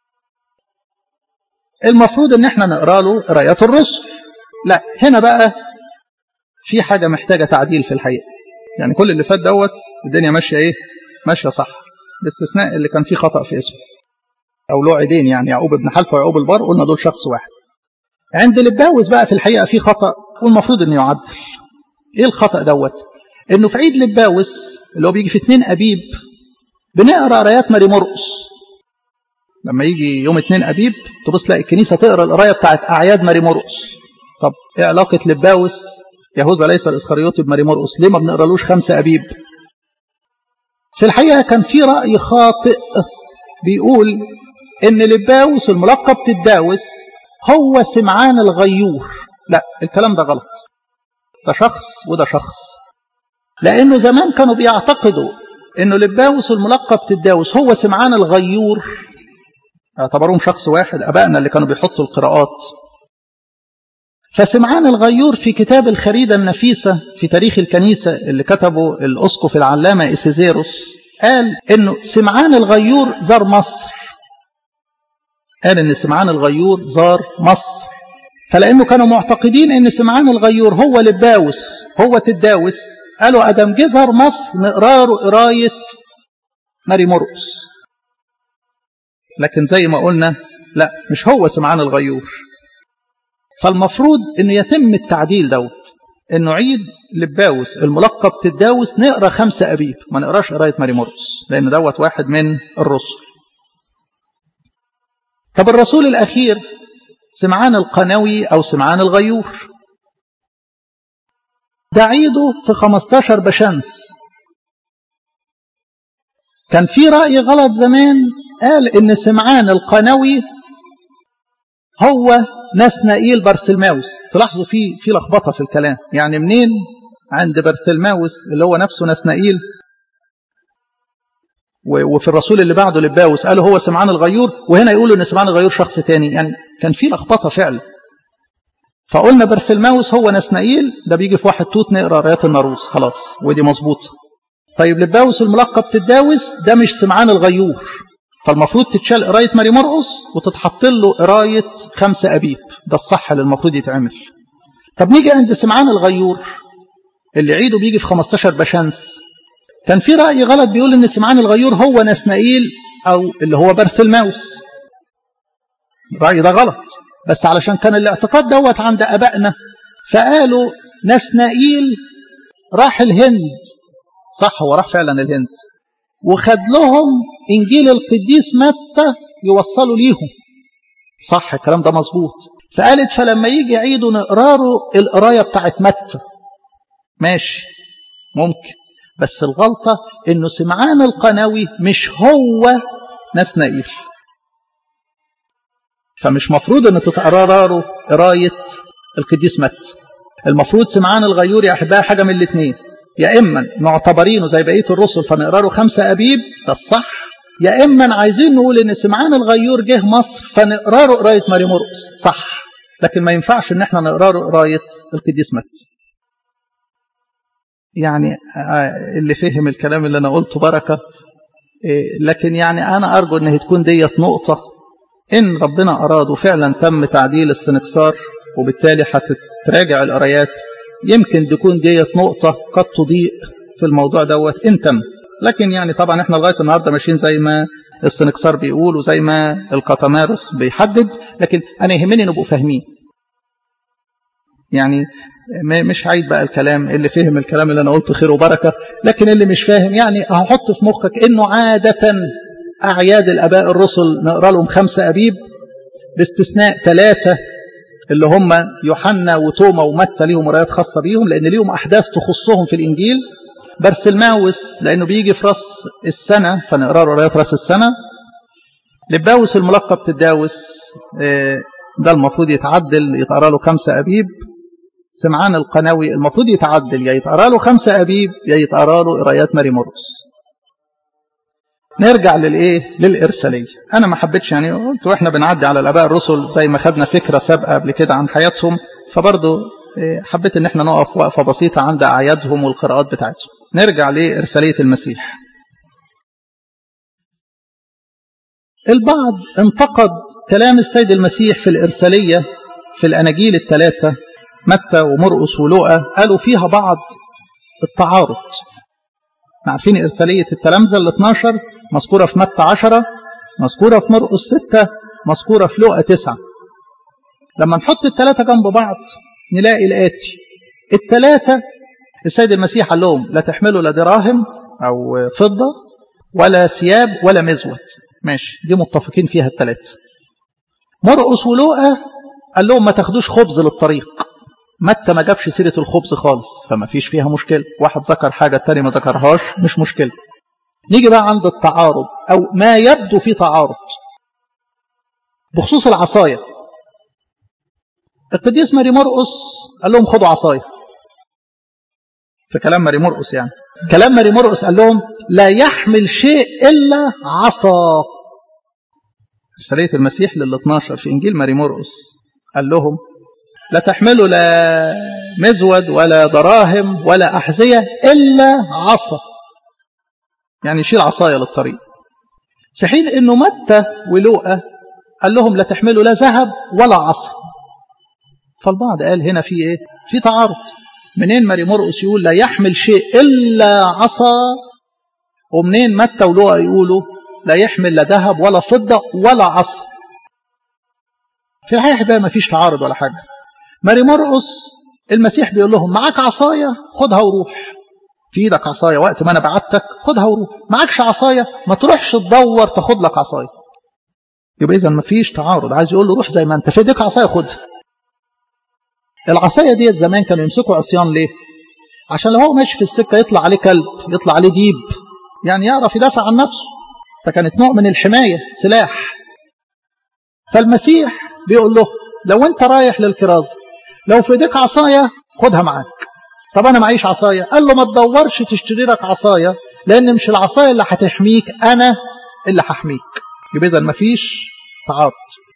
المفروض ان احنا نقرا له قرايات الرسل لا هنا بقى في حاجة محتاجة تعديل في الحقيقة يعني كل اللي فات دوت الدنيا ماشية ايه ماشية صح باستثناء اللي كان فيه خطأ في اسمه او له عيدين يعني يعقوب ابن حلفة ويعقوب البر قلنا دول شخص واحد عند لباوس بقى في الحقيقة في خطأ والمفروض انه يعدل ايه الخطأ دوت انه في عيد لباوس اللي هو بيجي في اتنين ابيب بنقرا قرايات ماري مرقس لما يجي يوم اتنين ابيب تبص تلاقي الكنيسه تقرا القرايه بتاعت اعياد ماري مرقس طب ايه علاقه لباوس يهوذا ليس الاسخريوطي بماري مرقس ليه ما بنقرالوش خمسه ابيب في الحقيقه كان في راي خاطئ بيقول ان لباوس الملقب تداوس هو سمعان الغيور لا الكلام ده غلط ده شخص وده شخص لانه زمان كانوا بيعتقدوا انه لباوس الملقب تداوس هو سمعان الغيور اعتبروهم شخص واحد ابائنا اللي كانوا بيحطوا القراءات فسمعان الغيور في كتاب الخريدة النفيسة في تاريخ الكنيسة اللي كتبه الأسقف العلامة إسيزيروس قال إنه سمعان الغيور زار مصر قال إن سمعان الغيور زار مصر فلأنه كانوا معتقدين إن سمعان الغيور هو لباوس هو تداوس قالوا أدم جه زار مصر نقرا له قراية ماري مرقس لكن زي ما قلنا لا مش هو سمعان الغيور فالمفروض انه يتم التعديل دوت انه عيد لباوس الملقب تداوس نقرا خمسه ابيب ما نقراش قرايه ماري مرقس لان دوت واحد من الرسل طب الرسول الاخير سمعان القنوي او سمعان الغيور ده عيده في 15 بشمس كان في رأي غلط زمان قال ان سمعان القنوي هو نسنائيل برسلماوس تلاحظوا في في لخبطه في الكلام يعني منين عند برسلماوس اللي هو نفسه نسنائيل وفي الرسول اللي بعده لباوس قالوا هو سمعان الغيور وهنا يقولوا ان سمعان الغيور شخص تاني يعني كان في لخبطه فعلا فقلنا برسلماوس هو نسنائيل ده بيجي في واحد توت نقرا قرايات الناروس خلاص ودي مظبوطه طيب لباوس الملقب تداوس ده مش سمعان الغيور فالمفروض تتشال قرايه ماري مرقس وتتحط له قرايه خمسه ابيب ده الصح اللي المفروض يتعمل طب نيجي عند سمعان الغيور اللي عيده بيجي في 15 بشمس كان في راي غلط بيقول ان سمعان الغيور هو نسنائيل او اللي هو برسلماوس الراي ده غلط بس علشان كان الاعتقاد دوت عند ابائنا فقالوا نسنائيل راح الهند صح هو راح فعلا الهند وخد لهم انجيل القديس متى يوصلوا ليهم صح الكلام ده مظبوط فقالت فلما يجي عيده نقرا له القرايه بتاعت متى ماشي ممكن بس الغلطه انه سمعان القناوي مش هو نسنائيل فمش مفروض ان تتقرروا قرايه القديس مت المفروض سمعان الغيور يا احبائي حاجه من الاثنين يا اما معتبرينه زي بقيه الرسل فنقرا له خمسه ابيب ده الصح يا اما عايزين نقول ان سمعان الغيور جه مصر فنقرا له قرايه ماري مرقس صح لكن ما ينفعش ان احنا نقرا له قرايه القديس مت يعني اللي فهم الكلام اللي انا قلته بركه لكن يعني انا ارجو ان تكون ديت نقطه ان ربنا اراد وفعلا تم تعديل السنكسار وبالتالي هتتراجع القرايات يمكن تكون ديت نقطه قد تضيء في الموضوع دوت ان تم لكن يعني طبعا احنا لغايه النهارده ماشيين زي ما السنكسار بيقول وزي ما القطمارس بيحدد لكن انا يهمني نبقوا فاهمين يعني مش عيد بقى الكلام اللي فهم الكلام اللي انا قلته خير وبركه لكن اللي مش فاهم يعني هحط في مخك انه عاده اعياد الاباء الرسل نقرا لهم خمسه ابيب باستثناء ثلاثه اللي هم يوحنا وتوما ومتى ليهم قرايات خاصه بيهم لان ليهم احداث تخصهم في الانجيل برسلماوس لانه بيجي في راس السنه فنقرا له قرايات راس السنه لباوس الملقب تداوس ده المفروض يتعدل يتقرا له خمسه ابيب سمعان القناوي المفروض يتعدل يا يتقرا له خمسه ابيب يا يتقرا له قرايات ماري مرقس نرجع للايه للارساليه انا ما حبيتش يعني قلت واحنا بنعدي على الاباء الرسل زي ما خدنا فكره سابقه قبل كده عن حياتهم فبرضه حبيت ان احنا نقف وقفه بسيطه عند اعيادهم والقراءات بتاعتهم نرجع لارساليه المسيح البعض انتقد كلام السيد المسيح في الارساليه في الاناجيل الثلاثه متى ومرقس ولوقا قالوا فيها بعض التعارض عارفين إرسالية التلامذة ال 12 مذكورة في متى 10 مذكورة في مرقس 6 مذكورة في لوقا 9 لما نحط الثلاثة جنب بعض نلاقي الآتي الثلاثة السيد المسيح قال لهم لا تحملوا لا دراهم أو فضة ولا ثياب ولا مزود ماشي دي متفقين فيها الثلاثة مرقس ولوقا قال لهم ما تاخدوش خبز للطريق متى ما جابش سيرة الخبز خالص فما فيش فيها مشكلة واحد ذكر حاجة التاني ما ذكرهاش مش مشكلة نيجي بقى عند التعارض أو ما يبدو فيه تعارض بخصوص العصاية القديس ماري مرقس قال لهم خدوا عصاية في كلام ماري مرقس يعني كلام ماري مرقس قال لهم لا يحمل شيء إلا عصا رسالية المسيح لل 12 في إنجيل ماري مرقس قال لهم لا تحملوا لا مزود ولا دراهم ولا أحذية إلا عصا يعني يشيل عصاية للطريق في حين أنه متى ولوقا قال لهم لا تحملوا لا ذهب ولا عصا فالبعض قال هنا في إيه في تعارض منين ماري مرقس يقول لا يحمل شيء إلا عصا ومنين متى ولوقا يقولوا لا يحمل لا ذهب ولا فضة ولا عصا في الحقيقة بقى ما فيش تعارض ولا حاجة ماري مرقس المسيح بيقول لهم معاك عصاية خدها وروح في ايدك عصاية وقت ما انا بعتك خدها وروح معاكش عصاية ما تروحش تدور تاخد لك عصاية يبقى اذا ما فيش تعارض عايز يقول له روح زي ما انت في ايدك عصاية خدها العصاية ديت زمان كانوا يمسكوا عصيان ليه عشان لو هو ماشي في السكة يطلع عليه كلب يطلع عليه ديب يعني يعرف يدافع عن نفسه فكانت نوع من الحماية سلاح فالمسيح بيقول له لو انت رايح للكرازة لو في ايديك عصاية خدها معاك طب انا معيش عصاية قال له ما تدورش تشتري لك عصاية لان مش العصاية اللي هتحميك انا اللي هحميك يبقى اذا مفيش تعارض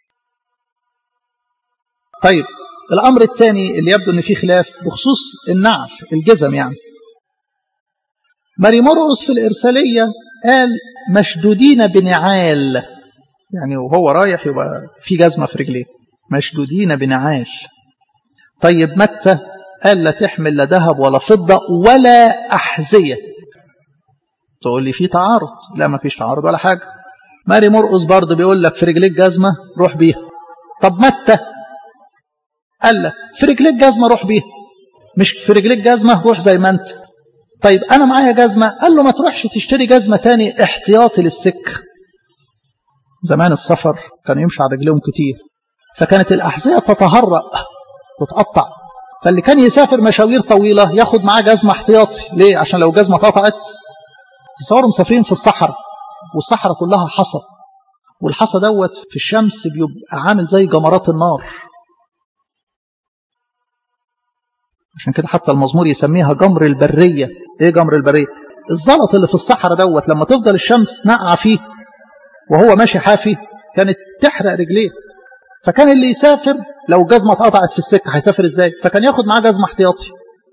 طيب الامر الثاني اللي يبدو ان فيه خلاف بخصوص النعل الجزم يعني ماري مرقس في الارساليه قال مشدودين بنعال يعني وهو رايح يبقى في جزمه في رجليه مشدودين بنعال طيب متى قال لا تحمل لا ذهب ولا فضة ولا أحذية تقول لي في تعارض لا ما فيش تعارض ولا حاجة ماري مرقس برضه بيقول لك في رجليك جزمة روح بيها طب متى قال لك في رجليك جزمة روح بيها مش في رجليك جزمة روح زي ما انت طيب أنا معايا جزمة قال له ما تروحش تشتري جزمة تاني احتياطي للسك زمان السفر كانوا يمشي على رجليهم كتير فكانت الأحذية تتهرأ تتقطع فاللي كان يسافر مشاوير طويلة ياخد معاه جزمة احتياطي ليه؟ عشان لو جزمة اتقطعت تصوروا مسافرين في الصحراء والصحراء كلها حصى والحصى دوت في الشمس بيبقى عامل زي جمرات النار عشان كده حتى المزمور يسميها جمر البرية ايه جمر البرية الزلط اللي في الصحراء دوت لما تفضل الشمس نقع فيه وهو ماشي حافي كانت تحرق رجليه فكان اللي يسافر لو جزمة اتقطعت في السكة هيسافر ازاي فكان ياخد معاه جزمة احتياطي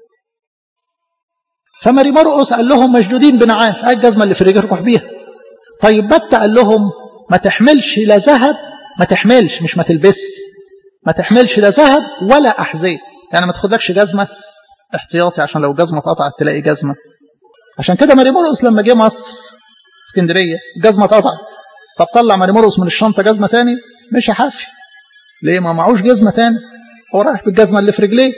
فماري مرقس قال لهم مشدودين بنعام ايه الجزمة اللي في رجلك روح بيها طيب بت قال لهم ما تحملش لا ذهب ما تحملش مش ما تلبس ما تحملش لا ذهب ولا أحذية يعني ما تاخدلكش جزمة احتياطي عشان لو جزمة اتقطعت تلاقي جزمة عشان كده ماري مرقس لما جه مصر اسكندرية الجزمة اتقطعت طب طلع ماري مرقس من الشنطة جزمة تاني مش حافي ليه ما معهوش جزمة تاني هو رايح بالجزمة اللي في رجليه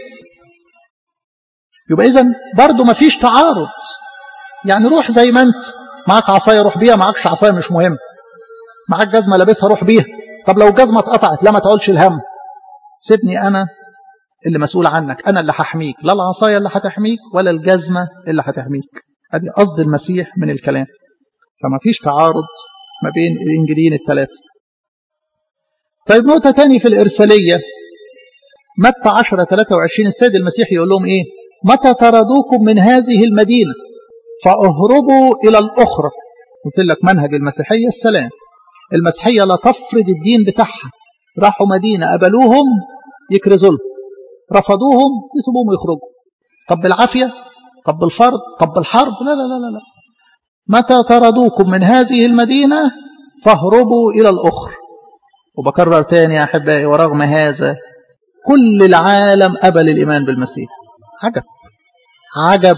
يبقى إذا برضه ما فيش تعارض يعني روح زي ما أنت معاك عصاية روح بيها معاكش عصاية مش مهم معاك جزمة لابسها روح بيها طب لو الجزمة اتقطعت لا ما تقولش الهم سيبني أنا اللي مسؤول عنك أنا اللي هحميك لا العصاية اللي هتحميك ولا الجزمة اللي هتحميك ادي قصد المسيح من الكلام فما فيش تعارض ما بين الإنجيلين الثلاثة طيب نقطة تاني في الإرسالية متى 10 23 السيد المسيح يقول لهم إيه متى طردوكم من هذه المدينة فاهربوا إلى الأخرى قلت لك منهج المسيحية السلام المسيحية لا تفرض الدين بتاعها راحوا مدينة قبلوهم يكرزوا لهم رفضوهم يسيبوهم ويخرجوا طب بالعافية طب بالفرض طب بالحرب لا لا لا لا, لا. متى طردوكم من هذه المدينة فاهربوا إلى الأخرى وبكرر تاني يا أحبائي ورغم هذا كل العالم قبل الإيمان بالمسيح عجب عجب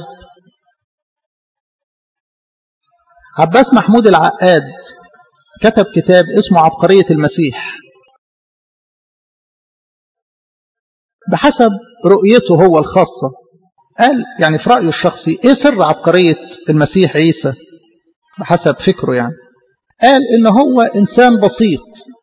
عباس محمود العقاد كتب كتاب اسمه عبقرية المسيح بحسب رؤيته هو الخاصة قال يعني في رأيه الشخصي ايه سر عبقرية المسيح عيسى بحسب فكره يعني قال ان هو انسان بسيط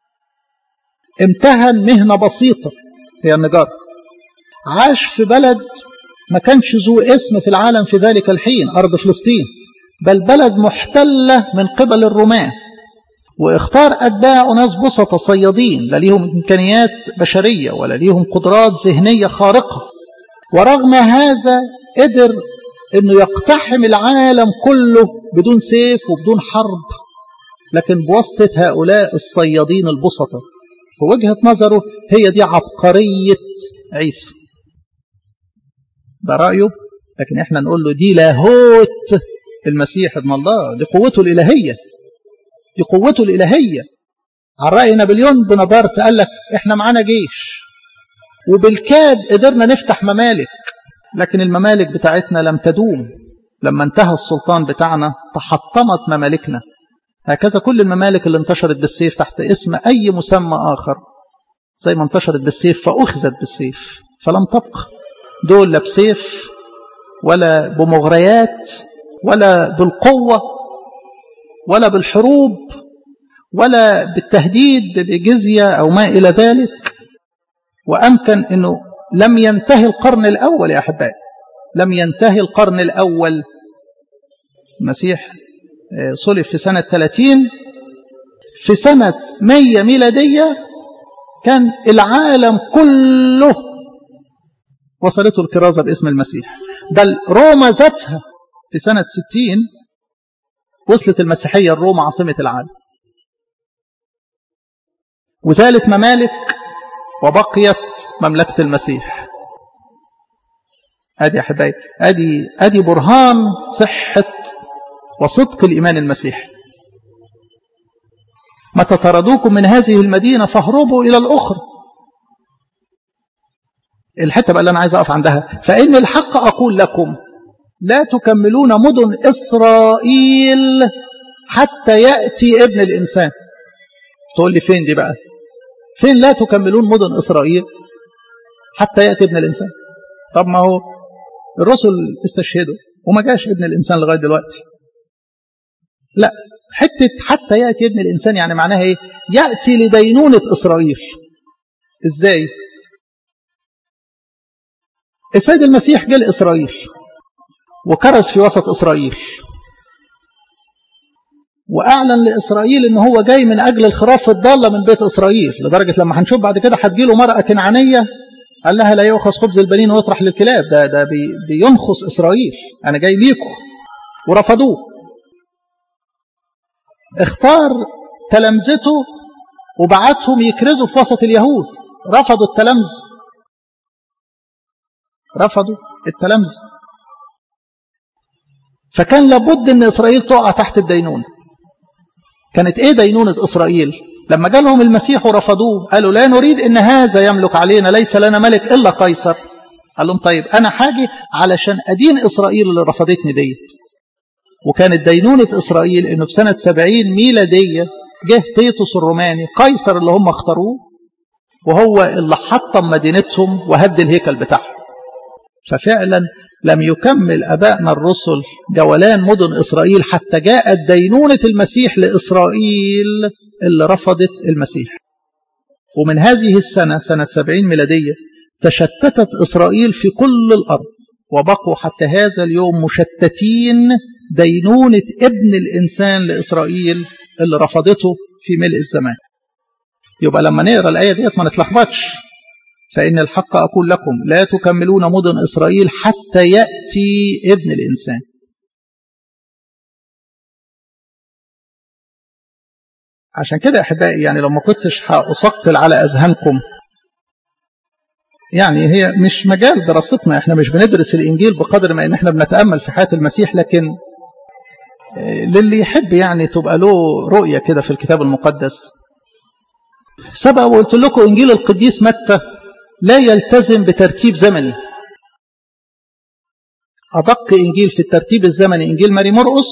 امتهن مهنة بسيطة هي النجارة عاش في بلد ما كانش ذو اسم في العالم في ذلك الحين أرض فلسطين بل بلد محتلة من قبل الرومان واختار أتباعه ناس بسطة صيادين لا ليهم إمكانيات بشرية ولا ليهم قدرات ذهنية خارقة ورغم هذا قدر أنه يقتحم العالم كله بدون سيف وبدون حرب لكن بواسطة هؤلاء الصيادين البسطة في وجهة نظره هي دي عبقرية عيسى ده رأيه لكن احنا نقول له دي لاهوت المسيح ابن الله دي قوته الإلهية دي قوته الإلهية على رأي نابليون بونابرت قال لك احنا معانا جيش وبالكاد قدرنا نفتح ممالك لكن الممالك بتاعتنا لم تدوم لما انتهى السلطان بتاعنا تحطمت ممالكنا هكذا كل الممالك اللي انتشرت بالسيف تحت اسم أي مسمى آخر زي ما انتشرت بالسيف فأخذت بالسيف فلم تبق دول لا بسيف ولا بمغريات ولا بالقوة ولا بالحروب ولا بالتهديد بجزية أو ما إلى ذلك وأمكن أنه لم ينتهي القرن الأول يا أحبائي لم ينتهي القرن الأول المسيح صلب في سنة 30 في سنة 100 ميلادية كان العالم كله وصلته الكرازة باسم المسيح بل روما ذاتها في سنة 60 وصلت المسيحية الروما عاصمة العالم وزالت ممالك وبقيت مملكة المسيح ادي يا احبائي ادي ادي برهان صحة وصدق الإيمان المسيحي متى طردوكم من هذه المدينة فاهربوا إلى الأخرى الحتة بقى اللي أنا عايز أقف عندها فإن الحق أقول لكم لا تكملون مدن إسرائيل حتى يأتي ابن الإنسان تقول لي فين دي بقى فين لا تكملون مدن إسرائيل حتى يأتي ابن الإنسان طب ما هو الرسل استشهدوا وما جاش ابن الإنسان لغاية دلوقتي لا حتة حتى يأتي ابن الإنسان يعني معناها إيه يأتي لدينونة إسرائيل إزاي السيد المسيح جاء لإسرائيل وكرز في وسط إسرائيل وأعلن لإسرائيل إن هو جاي من أجل الخراف الضالة من بيت إسرائيل لدرجة لما هنشوف بعد كده هتجيله مرأة كنعانية قال لها لا يؤخذ خبز البنين ويطرح للكلاب ده ده بي بينخص إسرائيل أنا جاي ليكم ورفضوه اختار تلامذته وبعتهم يكرزوا في وسط اليهود رفضوا التلامذ رفضوا التلامذ فكان لابد ان اسرائيل تقع تحت الدينونه كانت ايه دينونه اسرائيل لما جالهم المسيح ورفضوه قالوا لا نريد ان هذا يملك علينا ليس لنا ملك الا قيصر قال لهم طيب انا حاجه علشان ادين اسرائيل اللي رفضتني ديت وكانت دينونه اسرائيل انه في سنه 70 ميلاديه جه تيتوس الروماني قيصر اللي هم اختاروه وهو اللي حطم مدينتهم وهد الهيكل بتاعهم ففعلا لم يكمل أبائنا الرسل جولان مدن إسرائيل حتى جاءت دينونة المسيح لإسرائيل اللي رفضت المسيح ومن هذه السنة سنة سبعين ميلادية تشتتت إسرائيل في كل الأرض وبقوا حتى هذا اليوم مشتتين دينونة ابن الإنسان لإسرائيل اللي رفضته في ملء الزمان يبقى لما نقرأ الآية ديت ما نتلخبطش فإن الحق أقول لكم لا تكملون مدن إسرائيل حتى يأتي ابن الإنسان عشان كده يا أحبائي يعني لو ما كنتش هأثقل على أذهانكم يعني هي مش مجال دراستنا احنا مش بندرس الإنجيل بقدر ما إن احنا بنتأمل في حياة المسيح لكن للي يحب يعني تبقى له رؤية كده في الكتاب المقدس سبق وقلت لكم إنجيل القديس متى لا يلتزم بترتيب زمني أدق إنجيل في الترتيب الزمني إنجيل ماري مرقس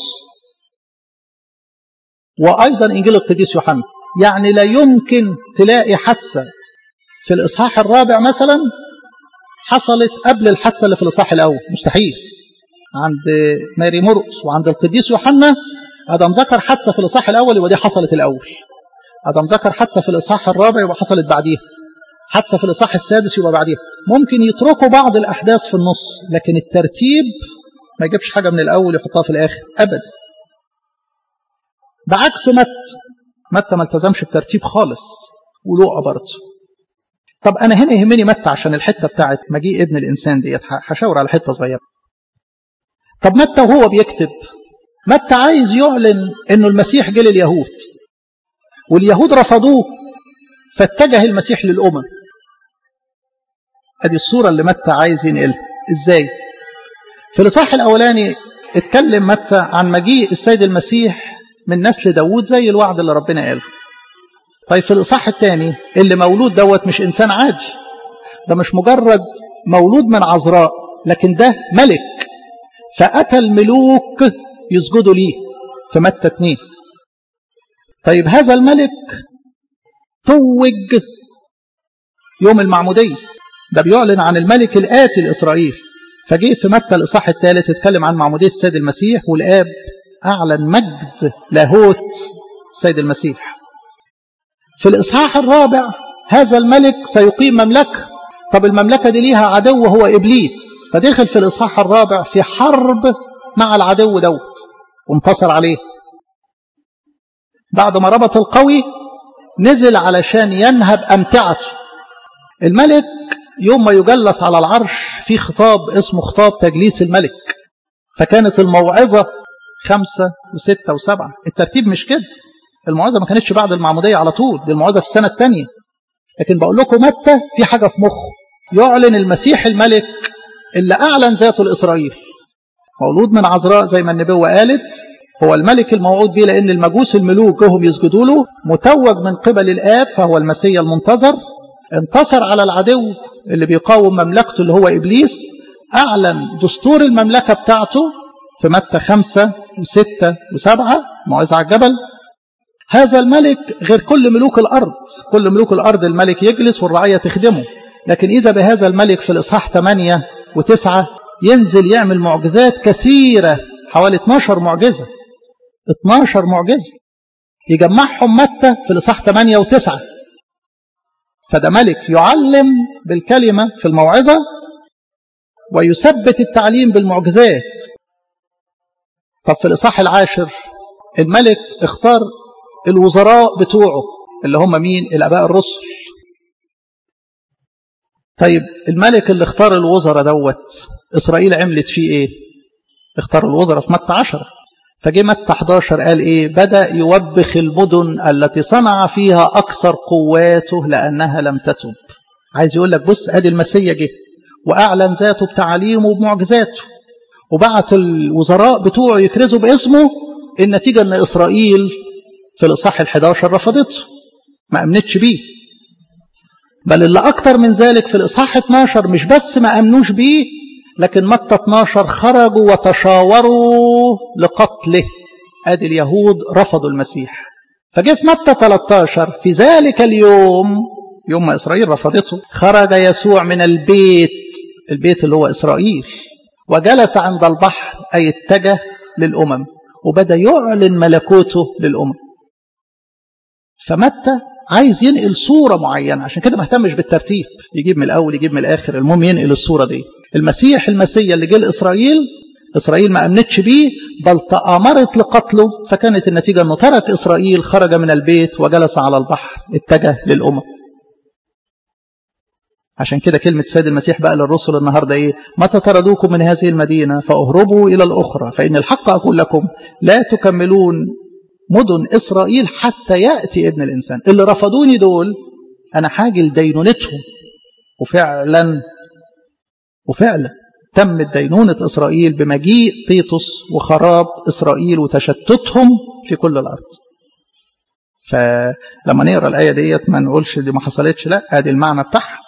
وأيضا إنجيل القديس يوحنا يعني لا يمكن تلاقي حادثة في الإصحاح الرابع مثلا حصلت قبل الحادثة اللي في الإصحاح الأول مستحيل عند ماري مرقس وعند القديس يوحنا ادم ذكر حادثه في الاصحاح الاول يبقى دي حصلت الاول ادم ذكر حادثه في الاصحاح الرابع يبقى حصلت بعديها حادثه في الاصحاح السادس يبقى بعديها ممكن يتركوا بعض الاحداث في النص لكن الترتيب ما يجيبش حاجه من الاول يحطها في الاخر ابدا بعكس مت متى ما التزمش بترتيب خالص ولوقا برضه طب انا هنا يهمني متى عشان الحته بتاعت مجيء ابن الانسان ديت هشاور على حته صغيره طب متى وهو بيكتب متى عايز يعلن انه المسيح جه لليهود واليهود رفضوه فاتجه المسيح للامم ادي الصوره اللي متى عايز ينقلها ازاي في الاصحاح الاولاني اتكلم متى عن مجيء السيد المسيح من نسل داوود زي الوعد اللي ربنا قاله طيب في الاصحاح الثاني اللي مولود دوت مش انسان عادي ده مش مجرد مولود من عذراء لكن ده ملك فأتى الملوك يسجدوا ليه في متى 2 طيب هذا الملك توج يوم المعمودية ده بيعلن عن الملك الآتي لإسرائيل فجه في متى الإصحاح الثالث اتكلم عن معمودية السيد المسيح والآب أعلن مجد لاهوت السيد المسيح في الإصحاح الرابع هذا الملك سيقيم مملكة طب المملكة دي ليها عدو هو إبليس فدخل في الإصحاح الرابع في حرب مع العدو دوت وانتصر عليه بعد ما ربط القوي نزل علشان ينهب أمتعته الملك يوم ما يجلس على العرش في خطاب اسمه خطاب تجليس الملك فكانت الموعظة خمسة وستة وسبعة الترتيب مش كده الموعظة ما كانتش بعد المعمودية على طول دي الموعظة في السنة الثانية لكن بقول لكم متى في حاجة في مخه يعلن المسيح الملك اللي أعلن ذاته لإسرائيل مولود من عذراء زي ما النبوة قالت هو الملك الموعود به لأن المجوس الملوك جهم يسجدوا له متوج من قبل الآب فهو المسيح المنتظر انتصر على العدو اللي بيقاوم مملكته اللي هو إبليس أعلن دستور المملكة بتاعته في متى خمسة وستة وسبعة موعظة على الجبل هذا الملك غير كل ملوك الأرض كل ملوك الأرض الملك يجلس والرعية تخدمه لكن إذا بهذا الملك في الإصحاح 8 و9 ينزل يعمل معجزات كثيرة حوالي 12 معجزة 12 معجزة يجمعهم متى في الإصحاح 8 و9 فده ملك يعلم بالكلمة في الموعظة ويثبت التعليم بالمعجزات طب في الإصحاح العاشر الملك اختار الوزراء بتوعه اللي هم مين الاباء الرسل طيب الملك اللي اختار الوزراء دوت اسرائيل عملت فيه ايه اختار الوزراء في متى 10 فجه متى 11 قال ايه بدا يوبخ المدن التي صنع فيها اكثر قواته لانها لم تتب عايز يقول لك بص ادي المسيا جه واعلن ذاته بتعاليمه وبمعجزاته وبعت الوزراء بتوعه يكرزوا باسمه النتيجه ان اسرائيل في الاصحاح ال11 رفضته ما امنتش بيه بل اللي اكتر من ذلك في الاصحاح 12 مش بس ما امنوش بيه لكن متى 12 خرجوا وتشاوروا لقتله ادي اليهود رفضوا المسيح فجه في متى 13 في ذلك اليوم يوم ما اسرائيل رفضته خرج يسوع من البيت البيت اللي هو اسرائيل وجلس عند البحر اي اتجه للامم وبدا يعلن ملكوته للامم فمتى عايز ينقل صورة معينة عشان كده ما اهتمش بالترتيب يجيب من الأول يجيب من الآخر المهم ينقل الصورة دي المسيح المسيا اللي جه لإسرائيل إسرائيل ما أمنتش بيه بل تآمرت لقتله فكانت النتيجة أنه ترك إسرائيل خرج من البيت وجلس على البحر اتجه للأمم عشان كده كلمة سيد المسيح بقى للرسل النهاردة إيه متى طردوكم من هذه المدينة فأهربوا إلى الأخرى فإن الحق أقول لكم لا تكملون مدن إسرائيل حتى يأتي ابن الإنسان اللي رفضوني دول أنا حاجة لدينونتهم وفعلا وفعلا تمت دينونة إسرائيل بمجيء تيتوس وخراب إسرائيل وتشتتهم في كل الأرض فلما نقرأ الآية ديت ما نقولش دي ما حصلتش لا ادي المعنى بتاعها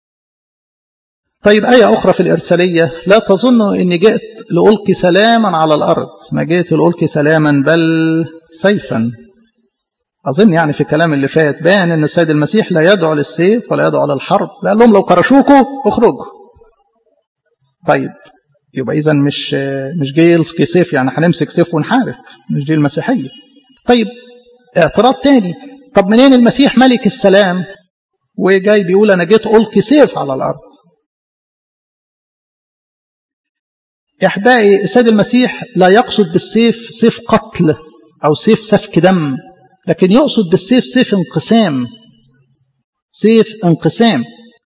طيب آية أخرى في الإرسالية لا تظنوا أني جئت لألقي سلاما على الأرض ما جئت لألقي سلاما بل سيفا أظن يعني في الكلام اللي فات بان أن السيد المسيح لا يدعو للسيف ولا يدعو للحرب لا لهم لو كرشوكوا اخرجوا طيب يبقى إذا مش مش جاي يلقي سيف يعني هنمسك سيف ونحارب مش دي المسيحية طيب اعتراض تاني طب منين المسيح ملك السلام وجاي بيقول أنا جيت ألقي سيف على الأرض إحبائي السيد المسيح لا يقصد بالسيف سيف قتل أو سيف سفك دم لكن يقصد بالسيف سيف انقسام سيف انقسام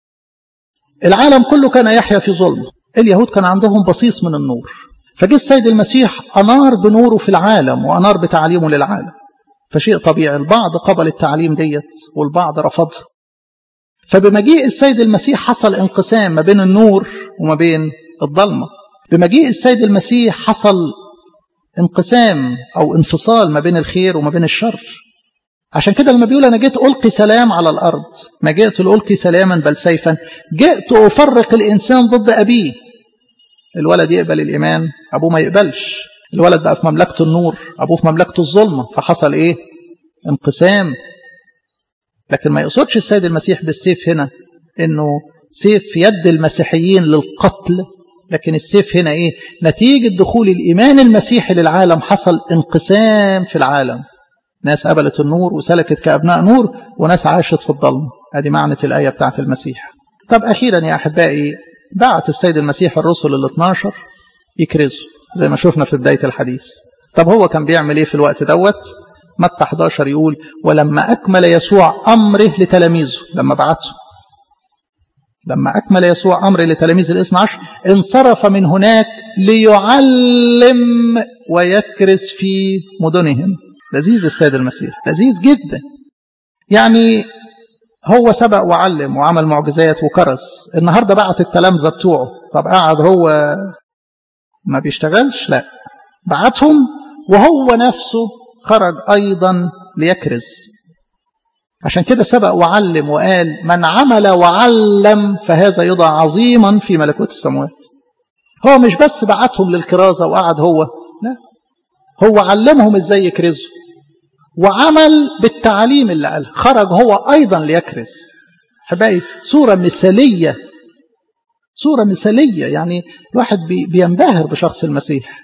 العالم كله كان يحيا في ظلم اليهود كان عندهم بصيص من النور فجه السيد المسيح أنار بنوره في العالم وأنار بتعليمه للعالم فشيء طبيعي البعض قبل التعليم ديت والبعض رفضها فبمجيء السيد المسيح حصل انقسام ما بين النور وما بين الظلمه بمجيء السيد المسيح حصل انقسام أو انفصال ما بين الخير وما بين الشر عشان كده لما بيقول أنا جئت ألقي سلام على الأرض ما جئت لألقي سلاما بل سيفا جئت أفرق الإنسان ضد أبيه الولد يقبل الإيمان أبوه ما يقبلش الولد بقى في مملكة النور أبوه في مملكة الظلمة فحصل إيه انقسام لكن ما يقصدش السيد المسيح بالسيف هنا إنه سيف في يد المسيحيين للقتل لكن السيف هنا ايه نتيجة دخول الإيمان المسيحي للعالم حصل انقسام في العالم ناس قبلت النور وسلكت كأبناء نور وناس عاشت في الظلم هذه معنى الآية بتاعت المسيح طب أخيرا يا أحبائي بعت السيد المسيح الرسل ال 12 يكرزوا زي ما شفنا في بداية الحديث طب هو كان بيعمل ايه في الوقت دوت متى 11 يقول ولما أكمل يسوع أمره لتلاميذه لما بعته لما أكمل يسوع أمر لتلاميذ الاثنى عشر انصرف من هناك ليعلم ويكرز في مدنهم لذيذ السيد المسيح لذيذ جدا يعني هو سبق وعلم وعمل معجزات وكرز النهاردة بعت التلامذة بتوعه طب قعد هو ما بيشتغلش لا بعتهم وهو نفسه خرج أيضا ليكرز عشان كده سبق وعلم وقال من عمل وعلم فهذا يضع عظيما في ملكوت السماوات هو مش بس بعتهم للكرازة وقعد هو لا هو علمهم ازاي يكرزوا وعمل بالتعليم اللي قال خرج هو أيضا ليكرز حبايبي صورة مثالية صورة مثالية يعني الواحد بينبهر بشخص المسيح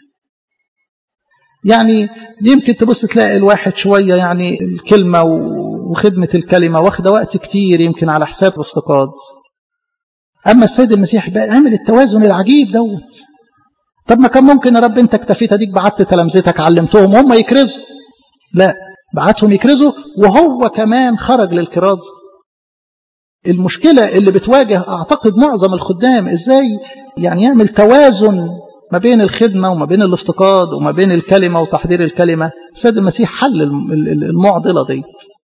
يعني يمكن تبص تلاقي الواحد شوية يعني الكلمة وخدمة الكلمة واخدة وقت كتير يمكن على حساب الافتقاد أما السيد المسيح بقى عمل التوازن العجيب دوت طب ما كان ممكن يا رب أنت اكتفيت أديك بعت تلامذتك علمتهم هم يكرزوا لا بعتهم يكرزوا وهو كمان خرج للكراز المشكلة اللي بتواجه أعتقد معظم الخدام إزاي يعني يعمل توازن ما بين الخدمة وما بين الافتقاد وما بين الكلمة وتحضير الكلمة سيد المسيح حل المعضلة دي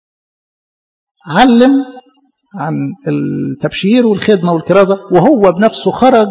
علم عن التبشير والخدمة والكرازة وهو بنفسه خرج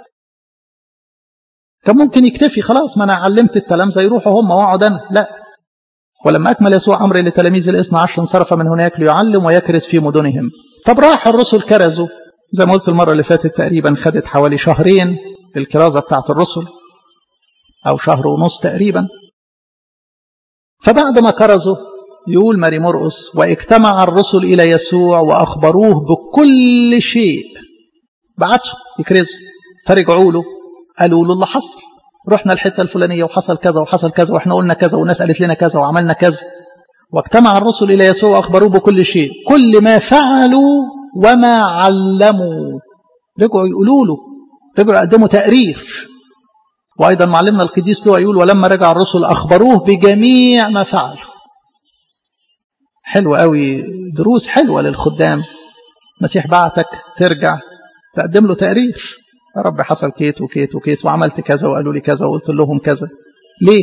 كان ممكن يكتفي خلاص ما أنا علمت التلامذة يروحوا هم واقعد أنا لا ولما أكمل يسوع أمر لتلاميذ الاثنى عشر انصرف من هناك ليعلم ويكرز في مدنهم طب راح الرسل كرزوا زي ما قلت المرة اللي فاتت تقريبا خدت حوالي شهرين الكرازة بتاعت الرسل أو شهر ونص تقريبا فبعد ما كرزوا يقول ماري مرقس واجتمع الرسل إلى يسوع وأخبروه بكل شيء بعتوا يكرزوا فرجعوا له قالوا له اللي حصل رحنا الحتة الفلانية وحصل كذا وحصل كذا واحنا قلنا كذا والناس قالت لنا كذا وعملنا كذا واجتمع الرسل إلى يسوع وأخبروه بكل شيء كل ما فعلوا وما علموا رجعوا يقولوا له رجعوا يقدموا تقرير وأيضا معلمنا القديس له يقول ولما رجع الرسل أخبروه بجميع ما فعلوا حلوة قوي دروس حلوة للخدام مسيح بعتك ترجع تقدم له تقرير يا رب حصل كيت وكيت وكيت وعملت كذا وقالوا لي كذا وقلت لهم كذا ليه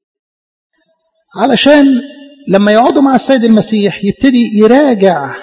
علشان لما يقعدوا مع السيد المسيح يبتدي يراجع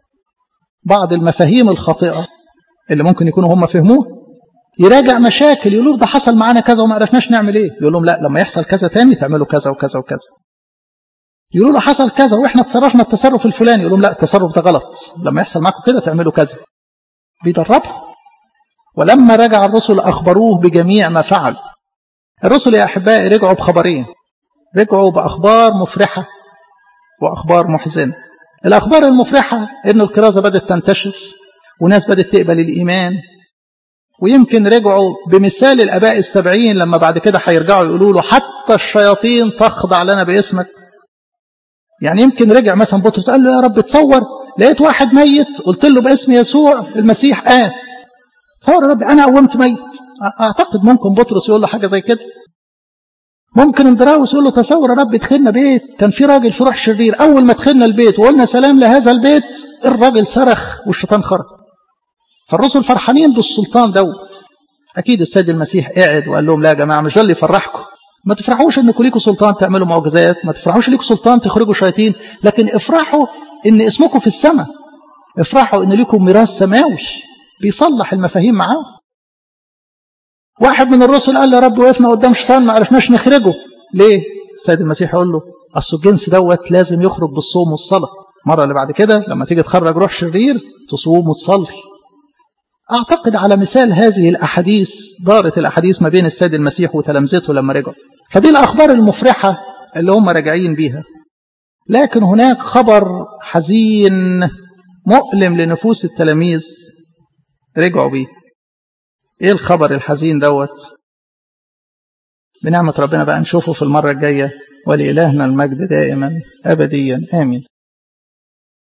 بعض المفاهيم الخاطئة اللي ممكن يكونوا هم فهموه يراجع مشاكل يقولوا ده حصل معانا كذا وما عرفناش نعمل ايه يقول لهم لا لما يحصل كذا تاني تعملوا كذا وكذا وكذا يقولوا له حصل كذا واحنا تصرفنا التصرف الفلاني يقول لهم لا التصرف ده غلط لما يحصل معاكم كده تعملوا كذا بيدربهم ولما رجع الرسل أخبروه بجميع ما فعل الرسل يا أحبائي رجعوا بخبرين رجعوا بأخبار مفرحة وأخبار محزنة الأخبار المفرحة إن الكرازة بدأت تنتشر وناس بدأت تقبل الإيمان ويمكن رجعوا بمثال الأباء السبعين لما بعد كده هيرجعوا يقولوا له حتى الشياطين تخضع لنا باسمك يعني يمكن رجع مثلا بطرس قال له يا رب تصور لقيت واحد ميت قلت له باسم يسوع المسيح قام آه. تصور يا رب انا قومت ميت اعتقد ممكن بطرس يقول له حاجه زي كده ممكن اندراوس يقول له تصور يا رب دخلنا بيت كان في راجل في روح شرير اول ما دخلنا البيت وقلنا سلام لهذا البيت الراجل صرخ والشيطان خرج فالرسل فرحانين بالسلطان دوت اكيد السيد المسيح قاعد وقال لهم لا يا جماعه مش ده اللي يفرحكم ما تفرحوش انكم ليكوا سلطان تعملوا معجزات ما تفرحوش ليكوا سلطان تخرجوا شياطين لكن افرحوا ان اسمكم في السماء افرحوا ان ليكم ميراث سماوي بيصلح المفاهيم معاه واحد من الرسل قال يا رب وقفنا قدام شيطان ما عرفناش نخرجه ليه السيد المسيح يقول له اصل الجنس دوت لازم يخرج بالصوم والصلاه المره اللي بعد كده لما تيجي تخرج روح شرير تصوم وتصلي أعتقد على مثال هذه الأحاديث دارت الأحاديث ما بين السيد المسيح وتلامذته لما رجعوا فدي الأخبار المفرحة اللي هم راجعين بيها لكن هناك خبر حزين مؤلم لنفوس التلاميذ رجعوا بيه ايه الخبر الحزين دوت بنعمة ربنا بقى نشوفه في المرة الجاية ولإلهنا المجد دائما أبديا آمين